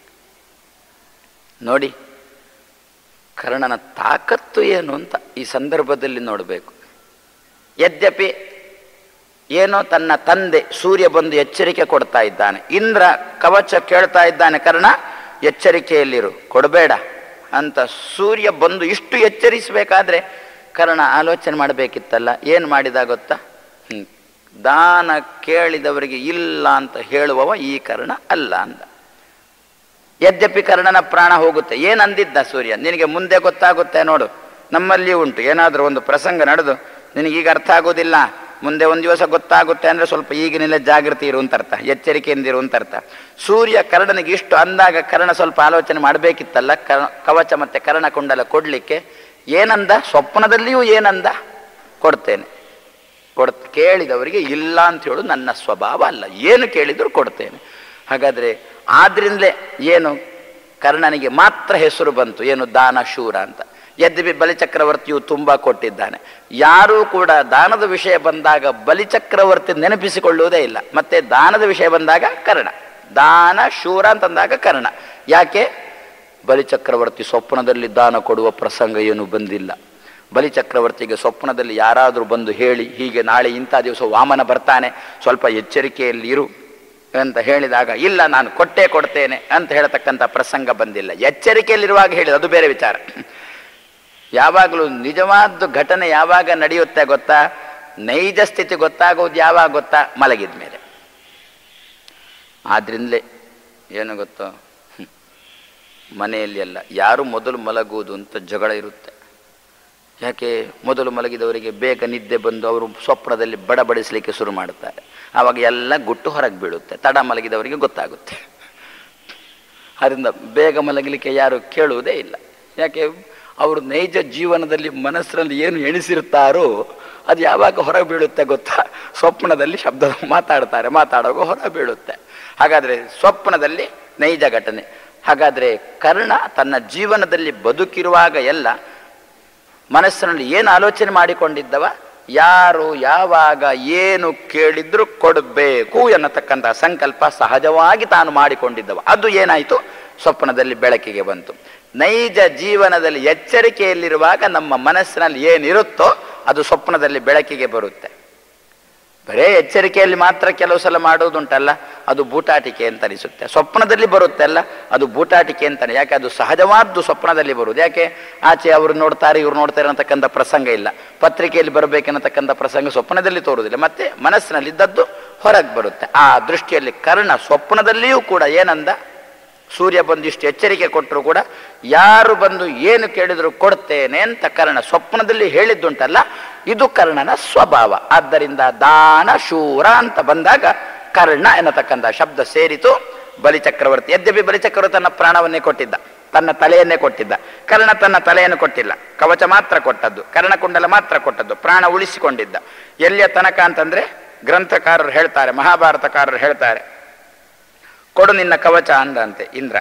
ನೋಡಿ ಕರ್ಣನ ತಾಕತ್ತು ಏನು ಅಂತ ಈ ಸಂದರ್ಭದಲ್ಲಿ ನೋಡಬೇಕು ಯದ್ಯಪಿ ಏನೋ ತನ್ನ ತಂದೆ ಸೂರ್ಯ ಬಂದು ಎಚ್ಚರಿಕೆ ಕೊಡ್ತಾ ಇದ್ದಾನೆ ಇಂದ್ರ ಕವಚ ಕೇಳ್ತಾ ಇದ್ದಾನೆ ಕರ್ಣ ಎಚ್ಚರಿಕೆಯಲ್ಲಿರು ಕೊಡಬೇಡ ಅಂತ ಸೂರ್ಯ ಬಂದು ಇಷ್ಟು ಎಚ್ಚರಿಸಬೇಕಾದ್ರೆ ಕರ್ಣ ಆಲೋಚನೆ ಮಾಡಬೇಕಿತ್ತಲ್ಲ ಏನು ಮಾಡಿದ ಗೊತ್ತಾ ಹ್ಮ್. ದಾನ ಕೇಳಿದವರಿಗೆ ಇಲ್ಲ ಅಂತ ಹೇಳುವವ ಈ ಕರ್ಣ ಅಲ್ಲ ಅಂದ ಯದ್ಯಪಿ ಕರ್ಣನ ಪ್ರಾಣ ಹೋಗುತ್ತೆ ಏನು ಅಂದಿದ್ದ ಸೂರ್ಯ ನಿನಗೆ ಮುಂದೆ ಗೊತ್ತಾಗುತ್ತೆ ನೋಡು ನಮ್ಮಲ್ಲಿ ಉಂಟು ಏನಾದರೂ ಒಂದು ಪ್ರಸಂಗ ನಡೆದು ನಿನಗೀಗ ಅರ್ಥ ಆಗೋದಿಲ್ಲ ಮುಂದೆ ಒಂದು ದಿವಸ ಗೊತ್ತಾಗುತ್ತೆ ಅಂದರೆ ಸ್ವಲ್ಪ ಈಗಿನೆಲ್ಲ ಜಾಗೃತಿ ಇರು ಅಂತ ಅರ್ಥ ಎಚ್ಚರಿಕೆಯಿಂದ ಇರು ಅಂತ ಅರ್ಥ ಸೂರ್ಯ ಕರ್ಣನಿಗೆ ಇಷ್ಟು ಅಂದಾಗ ಕರ್ಣ ಸ್ವಲ್ಪ ಆಲೋಚನೆ ಮಾಡಬೇಕಿತ್ತಲ್ಲ ಕರ್ ಕವಚ ಮತ್ತೆ ಕರ್ಣಕುಂಡಲ ಕೊಡಲಿಕ್ಕೆ ಏನಂದ ಸ್ವಪ್ನದಲ್ಲಿಯೂ ಏನಂದ ಕೊಡ್ತೇನೆ ಕೊಡ್ ಕೇಳಿದವರಿಗೆ ಇಲ್ಲ ಅಂತ ಹೇಳು ನನ್ನ ಸ್ವಭಾವ ಅಲ್ಲ ಏನು ಕೇಳಿದ್ರು ಕೊಡ್ತೇನೆ ಹಾಗಾದರೆ ಆದ್ರಿಂದಲೇ ಏನು ಕರ್ಣನಿಗೆ ಮಾತ್ರ ಹೆಸರು ಬಂತು ಏನು ದಾನ ಶೂರ ಅಂತ ಯದ್ಯಪಿ ಬಲಿಚಕ್ರವರ್ತಿಯು ತುಂಬ ಕೊಟ್ಟಿದ್ದಾನೆ ಯಾರೂ ಕೂಡ ದಾನದ ವಿಷಯ ಬಂದಾಗ ಬಲಿಚಕ್ರವರ್ತಿ ನೆನಪಿಸಿಕೊಳ್ಳುವುದೇ ಇಲ್ಲ ಮತ್ತೆ ದಾನದ ವಿಷಯ ಬಂದಾಗ ಕರ್ಣ ದಾನ ಶೂರ ಅಂತಂದಾಗ ಕರ್ಣ ಯಾಕೆ ಬಲಿಚಕ್ರವರ್ತಿ ಸ್ವಪ್ನದಲ್ಲಿ ದಾನ ಕೊಡುವ ಪ್ರಸಂಗ ಏನು ಬಂದಿಲ್ಲ ಬಲಿಚಕ್ರವರ್ತಿಗೆ ಸ್ವಪ್ನದಲ್ಲಿ ಯಾರಾದರೂ ಬಂದು ಹೇಳಿ ಹೀಗೆ ನಾಳೆ ಇಂಥ ದಿವಸ ವಾಮನ ಬರ್ತಾನೆ ಸ್ವಲ್ಪ ಎಚ್ಚರಿಕೆಯಲ್ಲಿ ಇರು ಅಂತ ಹೇಳಿದಾಗ ಇಲ್ಲ ನಾನು ಕೊಟ್ಟೇ ಕೊಡ್ತೇನೆ ಅಂತ ಹೇಳತಕ್ಕಂಥ ಪ್ರಸಂಗ ಬಂದಿಲ್ಲ ಎಚ್ಚರಿಕೆಯಲ್ಲಿರುವಾಗ ಹೇಳಿದ ಅದು ಬೇರೆ ವಿಚಾರ ಯಾವಾಗಲೂ ನಿಜವಾದ ಘಟನೆ ಯಾವಾಗ ನಡೆಯುತ್ತೆ ಗೊತ್ತಾ ನೈಜ ಸ್ಥಿತಿ ಗೊತ್ತಾಗೋದು ಯಾವಾಗ ಗೊತ್ತಾ ಮಲಗಿದ ಮೇಲೆ ಆದ್ರಿಂದಲೇ ಏನು ಗೊತ್ತೋ ಹ್ಮ್. ಮನೆಯಲ್ಲಿ ಅಲ್ಲ ಯಾರು ಮೊದಲು ಮಲಗುವುದು ಅಂತ ಜಗಳ ಇರುತ್ತೆ ಯಾಕೆ ಮೊದಲು ಮಲಗಿದವರಿಗೆ ಬೇಗ ನಿದ್ದೆ ಬಂದು ಅವರು ಸ್ವಪ್ನದಲ್ಲಿ ಬಡಬಡಿಸಲಿಕ್ಕೆ ಶುರು ಮಾಡುತ್ತಾರೆ ಆವಾಗ ಎಲ್ಲ ಗುಟ್ಟು ಹೊರಗೆ ಬೀಳುತ್ತೆ ತಡ ಮಲಗಿದವರಿಗೆ ಗೊತ್ತಾಗುತ್ತೆ ಅದರಿಂದ ಬೇಗ ಮಲಗಲಿಕ್ಕೆ ಯಾರು ಕೇಳುವುದೇ ಇಲ್ಲ ಯಾಕೆ ಅವರು ನೈಜ ಜೀವನದಲ್ಲಿ ಮನಸ್ಸಿನಲ್ಲಿ ಏನು ಎಣಿಸಿರ್ತಾರೋ ಅದು ಯಾವಾಗ ಹೊರ ಬೀಳುತ್ತೆ ಗೊತ್ತಾ ಸ್ವಪ್ನದಲ್ಲಿ ಶಬ್ದ ಮಾತಾಡ್ತಾರೆ ಮಾತಾಡುವಾಗ ಹೊರ ಬೀಳುತ್ತೆ ಹಾಗಾದರೆ ಸ್ವಪ್ನದಲ್ಲಿ ನೈಜ ಘಟನೆ ಹಾಗಾದರೆ ಕರ್ಣ ತನ್ನ ಜೀವನದಲ್ಲಿ ಬದುಕಿರುವಾಗ ಎಲ್ಲ ಮನಸ್ಸಿನಲ್ಲಿ ಏನು ಆಲೋಚನೆ ಮಾಡಿಕೊಂಡಿದ್ದವ ಯಾರು ಯಾವಾಗ ಏನು ಕೇಳಿದ್ರು ಕೊಡಬೇಕು ಎನ್ನತಕ್ಕಂಥ ಸಂಕಲ್ಪ ಸಹಜವಾಗಿ ತಾನು ಮಾಡಿಕೊಂಡಿದ್ದವ ಅದು ಏನಾಯಿತು ಸ್ವಪ್ನದಲ್ಲಿ ಬೆಳಕಿಗೆ ಬಂತು ನೈಜ ಜೀವನದಲ್ಲಿ ಎಚ್ಚರಿಕೆಯಲ್ಲಿರುವಾಗ ನಮ್ಮ ಮನಸ್ಸಿನಲ್ಲಿ ಏನಿರುತ್ತೋ ಅದು ಸ್ವಪ್ನದಲ್ಲಿ ಬೆಳಕಿಗೆ ಬರುತ್ತೆ ಬರೇ ಎಚ್ಚರಿಕೆಯಲ್ಲಿ ಮಾತ್ರ ಕೆಲವು ಸಲ ಮಾಡೋದುಂಟಲ್ಲ ಅದು ಬೂಟಾಟಿಕೆ ಅಂತ ಅನಿಸುತ್ತೆ ಸ್ವಪ್ನದಲ್ಲಿ ಬರುತ್ತೆ ಅಲ್ಲ ಅದು ಬೂಟಾಟಿಕೆ ಅಂತಾನೆ ಯಾಕೆ ಅದು ಸಹಜವಾದ್ದು ಸ್ವಪ್ನದಲ್ಲಿ ಬರುವುದು ಯಾಕೆ ಆಚೆ ಅವರು ನೋಡ್ತಾರೆ ಇವ್ರು ನೋಡ್ತಾರೆ ಅನ್ನತಕ್ಕಂಥ ಪ್ರಸಂಗ ಇಲ್ಲ ಪತ್ರಿಕೆಯಲ್ಲಿ ಬರಬೇಕೆನ್ನತಕ್ಕಂಥ ಪ್ರಸಂಗ ಸ್ವಪ್ನದಲ್ಲಿ ತೋರುವುದಿಲ್ಲ ಮತ್ತೆ ಮನಸ್ಸಿನಲ್ಲಿ ಇದ್ದದ್ದು ಹೊರಗೆ ಬರುತ್ತೆ ಆ ದೃಷ್ಟಿಯಲ್ಲಿ ಕರ್ಣ ಸ್ವಪ್ನದಲ್ಲಿಯೂ ಕೂಡ ಏನಂದ ಸೂರ್ಯ ಬಂದು ಇಷ್ಟು ಎಚ್ಚರಿಕೆ ಕೊಟ್ಟರು ಕೂಡ ಯಾರು ಬಂದು ಏನು ಕೇಳಿದ್ರು ಕೊಡ್ತೇನೆ ಅಂತ ಕರ್ಣ ಸ್ವಪ್ನದಲ್ಲಿ ಹೇಳಿದ್ದುಂಟಲ್ಲ ಇದು ಕರ್ಣನ ಸ್ವಭಾವ ಆದ್ದರಿಂದ ದಾನ ಶೂರ ಅಂತ ಬಂದಾಗ ಕರ್ಣ ಎನ್ನತಕ್ಕಂಥ ಶಬ್ದ ಸೇರಿತು ಬಲಿಚಕ್ರವರ್ತಿ ಯದ್ಯಪಿ ಬಲಿಚಕ್ರವರ್ತಿ ತನ್ನ ಪ್ರಾಣವನ್ನೇ ಕೊಟ್ಟಿದ್ದ ತನ್ನ ತಲೆಯನ್ನೇ ಕೊಟ್ಟಿದ್ದ ಕರ್ಣ ತನ್ನ ತಲೆಯನ್ನು ಕೊಟ್ಟಿಲ್ಲ ಕವಚ ಮಾತ್ರ ಕೊಟ್ಟದ್ದು ಕರ್ಣಕುಂಡಲ ಮಾತ್ರ ಕೊಟ್ಟದ್ದು ಪ್ರಾಣ ಉಳಿಸಿಕೊಂಡಿದ್ದ ಎಲ್ಲಿಯ ತನಕ ಅಂತಂದ್ರೆ ಗ್ರಂಥಕಾರರು ಹೇಳ್ತಾರೆ ಮಹಾಭಾರತಕಾರರು ಹೇಳ್ತಾರೆ ಕೊಡು ನಿನ್ನ ಕವಚ ಅಂದಂತೆ ಇಂದ್ರ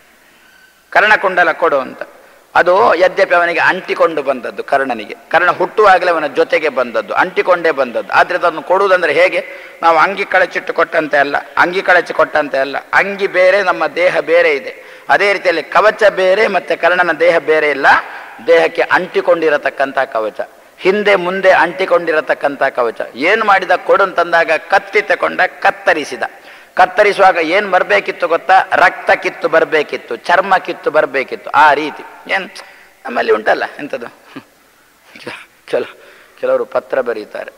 ಕರ್ಣಕುಂಡಲ ಕೊಡು ಅಂತ ಅದು ಯದ್ಯಪಿ ಅವನಿಗೆ ಅಂಟಿಕೊಂಡು ಬಂದದ್ದು ಕರ್ಣನಿಗೆ ಕರ್ಣ ಹುಟ್ಟುವಾಗಲೇ ಅವನ ಜೊತೆಗೆ ಬಂದದ್ದು ಅಂಟಿಕೊಂಡೇ ಬಂದದ್ದು ಆದರೆ ಅದನ್ನು ಕೊಡುವುದಂದ್ರೆ ಹೇಗೆ ನಾವು ಅಂಗಿ ಕಳಚಿಟ್ಟು ಕೊಟ್ಟಂತೆ ಅಲ್ಲ ಅಂಗಿ ಕಳಚಿ ಕೊಟ್ಟಂತೆ ಅಲ್ಲ ಅಂಗಿ ಬೇರೆ ನಮ್ಮ ದೇಹ ಬೇರೆ ಇದೆ ಅದೇ ರೀತಿಯಲ್ಲಿ ಕವಚ ಬೇರೆ ಮತ್ತೆ ಕರ್ಣನ ದೇಹ ಬೇರೆ ಇಲ್ಲ ದೇಹಕ್ಕೆ ಅಂಟಿಕೊಂಡಿರತಕ್ಕಂಥ ಕವಚ ಹಿಂದೆ ಮುಂದೆ ಅಂಟಿಕೊಂಡಿರತಕ್ಕಂಥ ಕವಚ ಏನು ಮಾಡಿದ ಕೊಡು ಅಂತಂದಾಗ ಕತ್ತಿ ತಕೊಂಡ ಕತ್ತರಿಸಿದ ಕತ್ತರಿಸುವಾಗ ಏನು ಬರಬೇಕಿತ್ತು ಗೊತ್ತಾ ರಕ್ತ ಕಿತ್ತು ಬರಬೇಕಿತ್ತು ಚರ್ಮ ಕಿತ್ತು ಬರಬೇಕಿತ್ತು ಆ ರೀತಿ ಏನು ನಮ್ಮಲ್ಲಿ ಉಂಟಲ್ಲ ಎಂಥದ್ದು ಕೆಲ ಕೆಲವರು ಪತ್ರ ಬರೀತಾರೆ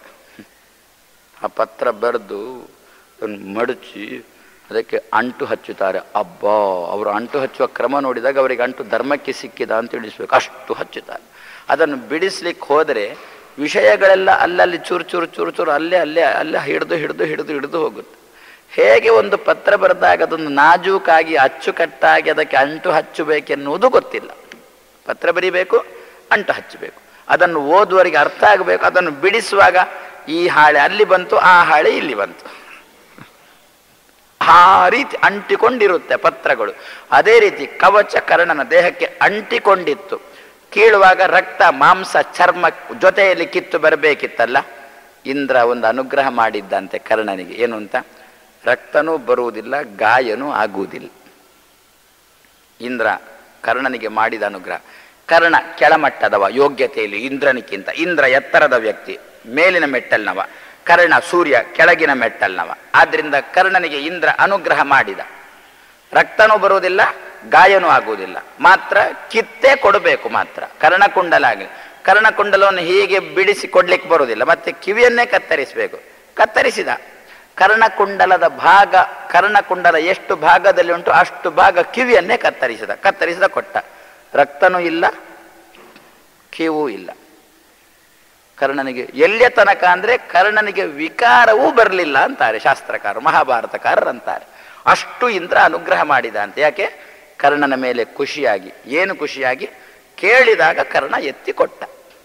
ಆ ಪತ್ರ ಬರೆದು ಅದನ್ನು ಮಡಚಿ ಅದಕ್ಕೆ ಅಂಟು ಹಚ್ಚುತ್ತಾರೆ ಅಬ್ಬಾ ಅವರು ಅಂಟು ಹಚ್ಚುವ ಕ್ರಮ ನೋಡಿದಾಗ ಅವರಿಗೆ ಅಂಟು ಧರ್ಮಕ್ಕೆ ಸಿಕ್ಕಿದ ಅಂತ ತಿಳಿಸ್ಬೇಕು ಅಷ್ಟು ಹಚ್ಚುತ್ತಾರೆ ಅದನ್ನು ಬಿಡಿಸ್ಲಿಕ್ಕೆ ಹೋದರೆ ವಿಷಯಗಳೆಲ್ಲ ಅಲ್ಲಲ್ಲಿ ಚೂರು ಚೂರು ಚೂರು ಚೂರು ಅಲ್ಲೇ ಅಲ್ಲೇ ಅಲ್ಲೇ ಹಿಡಿದು ಹಿಡಿದು ಹಿಡಿದು ಹಿಡಿದು ಹೋಗುತ್ತೆ ಹೇಗೆ ಒಂದು ಪತ್ರ ಬರೆದಾಗ ಅದನ್ನು ನಾಜೂಕಾಗಿ ಅಚ್ಚುಕಟ್ಟಾಗಿ ಅದಕ್ಕೆ ಅಂಟು ಹಚ್ಚಬೇಕೆನ್ನುವುದು ಗೊತ್ತಿಲ್ಲ ಪತ್ರ ಬರಿಬೇಕು ಅಂಟು ಹಚ್ಚಬೇಕು ಅದನ್ನು ಓದುವವರಿಗೆ ಅರ್ಥ ಆಗಬೇಕು ಅದನ್ನು ಬಿಡಿಸುವಾಗ ಈ ಹಾಳೆ ಅಲ್ಲಿ ಬಂತು ಆ ಹಾಳೆ ಇಲ್ಲಿ ಬಂತು ಆ ರೀತಿ ಅಂಟಿಕೊಂಡಿರುತ್ತೆ ಪತ್ರಗಳು ಅದೇ ರೀತಿ ಕವಚ ಕರ್ಣನ ದೇಹಕ್ಕೆ ಅಂಟಿಕೊಂಡಿತ್ತು ಕೀಳುವಾಗ ರಕ್ತ ಮಾಂಸ ಚರ್ಮ ಜೊತೆಯಲ್ಲಿ ಕಿತ್ತು ಬರಬೇಕಿತ್ತಲ್ಲ ಇಂದ್ರ ಒಂದು ಅನುಗ್ರಹ ಮಾಡಿದ್ದಂತೆ ಕರ್ಣನಿಗೆ ಏನು ಅಂತ ರಕ್ತನೂ ಬರುವುದಿಲ್ಲ ಗಾಯನೂ ಆಗುವುದಿಲ್ಲ ಇಂದ್ರ ಕರ್ಣನಿಗೆ ಮಾಡಿದ ಅನುಗ್ರಹ ಕರ್ಣ ಕೆಳಮಟ್ಟದವ ಯೋಗ್ಯತೆಯಲ್ಲಿ ಇಂದ್ರನಿಗಿಂತ ಇಂದ್ರ ಎತ್ತರದ ವ್ಯಕ್ತಿ ಮೇಲಿನ ಮೆಟ್ಟಲ್ನವ ಕರ್ಣ ಸೂರ್ಯ ಕೆಳಗಿನ ಮೆಟ್ಟಲ್ನವ ಆದ್ರಿಂದ ಕರ್ಣನಿಗೆ ಇಂದ್ರ ಅನುಗ್ರಹ ಮಾಡಿದ ರಕ್ತನೂ ಬರುವುದಿಲ್ಲ ಗಾಯನೂ ಆಗುವುದಿಲ್ಲ ಮಾತ್ರ ಕಿತ್ತೇ ಕೊಡಬೇಕು ಮಾತ್ರ ಕರ್ಣಕುಂಡಲ ಆಗಲಿ ಕರ್ಣಕುಂಡಲವನ್ನು ಹೀಗೆ ಬಿಡಿಸಿ ಕೊಡ್ಲಿಕ್ಕೆ ಬರುವುದಿಲ್ಲ ಮತ್ತೆ ಕಿವಿಯನ್ನೇ ಕತ್ತರಿಸಬೇಕು ಕತ್ತರಿಸಿದ ಕರ್ಣಕುಂಡಲದ ಭಾಗ ಕರ್ಣಕುಂಡಲ ಎಷ್ಟು ಭಾಗದಲ್ಲಿ ಉಂಟು ಅಷ್ಟು ಭಾಗ ಕಿವಿಯನ್ನೇ ಕತ್ತರಿಸಿದ ಕತ್ತರಿಸಿದ ಕೊಟ್ಟ ರಕ್ತನೂ ಇಲ್ಲ ಕಿವೂ ಇಲ್ಲ ಕರ್ಣನಿಗೆ ಎಲ್ಲಿಯ ತನಕ ಅಂದ್ರೆ ಕರ್ಣನಿಗೆ ವಿಕಾರವೂ ಬರಲಿಲ್ಲ ಅಂತಾರೆ ಶಾಸ್ತ್ರಕಾರರು ಮಹಾಭಾರತಕಾರರು ಅಂತಾರೆ ಅಷ್ಟು ಇಂದ್ರ ಅನುಗ್ರಹ ಮಾಡಿದ ಅಂತ ಯಾಕೆ ಕರ್ಣನ ಮೇಲೆ ಖುಷಿಯಾಗಿ ಏನು ಖುಷಿಯಾಗಿ ಕೇಳಿದಾಗ ಕರ್ಣ ಎತ್ತಿ ಕೊಟ್ಟ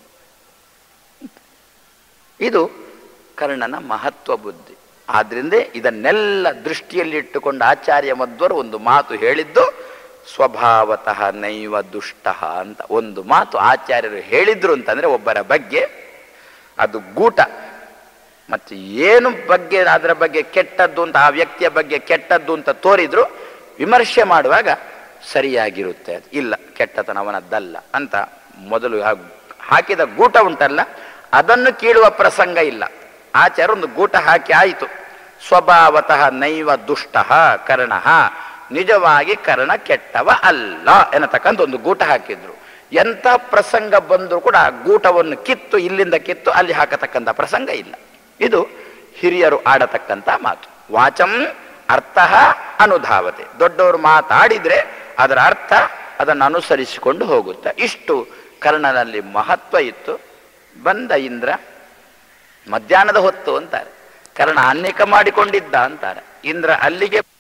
ಇದು ಕರ್ಣನ ಮಹತ್ವ ಬುದ್ಧಿ ಆದ್ರಿಂದ ಇದನ್ನೆಲ್ಲ ದೃಷ್ಟಿಯಲ್ಲಿಟ್ಟುಕೊಂಡು ಆಚಾರ್ಯ ಮಧ್ವರು ಒಂದು ಮಾತು ಹೇಳಿದ್ದು ಸ್ವಭಾವತಃ ನೈವ ದುಷ್ಟ ಅಂತ ಒಂದು ಮಾತು ಆಚಾರ್ಯರು ಹೇಳಿದ್ರು ಅಂತಂದ್ರೆ ಒಬ್ಬರ ಬಗ್ಗೆ ಅದು ಗೂಟ ಮತ್ತು ಏನು ಬಗ್ಗೆ ಅದರ ಬಗ್ಗೆ ಕೆಟ್ಟದ್ದು ಅಂತ ಆ ವ್ಯಕ್ತಿಯ ಬಗ್ಗೆ ಕೆಟ್ಟದ್ದು ಅಂತ ತೋರಿದ್ರು ವಿಮರ್ಶೆ ಮಾಡುವಾಗ ಸರಿಯಾಗಿರುತ್ತೆ ಅದು ಇಲ್ಲ ಕೆಟ್ಟತನ ಅವನದ್ದಲ್ಲ ಅಂತ ಮೊದಲು ಆ ಹಾಕಿದ ಗೂಟ ಉಂಟಲ್ಲ ಅದನ್ನು ಕೀಳುವ ಪ್ರಸಂಗ ಇಲ್ಲ ಆಚಾರ್ಯ ಒಂದು ಗೂಟ ಹಾಕಿ ಆಯಿತು ಸ್ವಭಾವತಃ ನೈವ ದುಷ್ಟ ಕರ್ಣ ನಿಜವಾಗಿ ಕರ್ಣ ಕೆಟ್ಟವ ಅಲ್ಲ ಎನ್ನತಕ್ಕಂಥ ಒಂದು ಗೂಟ ಹಾಕಿದ್ರು ಎಂಥ ಪ್ರಸಂಗ ಬಂದರೂ ಕೂಡ ಆ ಗೂಟವನ್ನು ಕಿತ್ತು ಇಲ್ಲಿಂದ ಕಿತ್ತು ಅಲ್ಲಿ ಹಾಕತಕ್ಕಂಥ ಪ್ರಸಂಗ ಇಲ್ಲ ಇದು ಹಿರಿಯರು ಆಡತಕ್ಕಂಥ ಮಾತು ವಾಚಂ ಅರ್ಥ ಅನುಧಾವತೆ ದೊಡ್ಡವರು ಮಾತಾಡಿದ್ರೆ ಅದರ ಅರ್ಥ ಅದನ್ನು ಅನುಸರಿಸಿಕೊಂಡು ಹೋಗುತ್ತೆ ಇಷ್ಟು ಕರ್ಣನಲ್ಲಿ ಮಹತ್ವ ಇತ್ತು ಬಂದ ಇಂದ್ರ ಮಧ್ಯಾಹ್ನದ ಹೊತ್ತು ಅಂತಾರೆ ಕರ್ಣ ಅನೇಕ ಮಾಡಿಕೊಂಡಿದ್ದ ಅಂತಾರೆ ಇಂದ್ರ ಅಲ್ಲಿಗೆ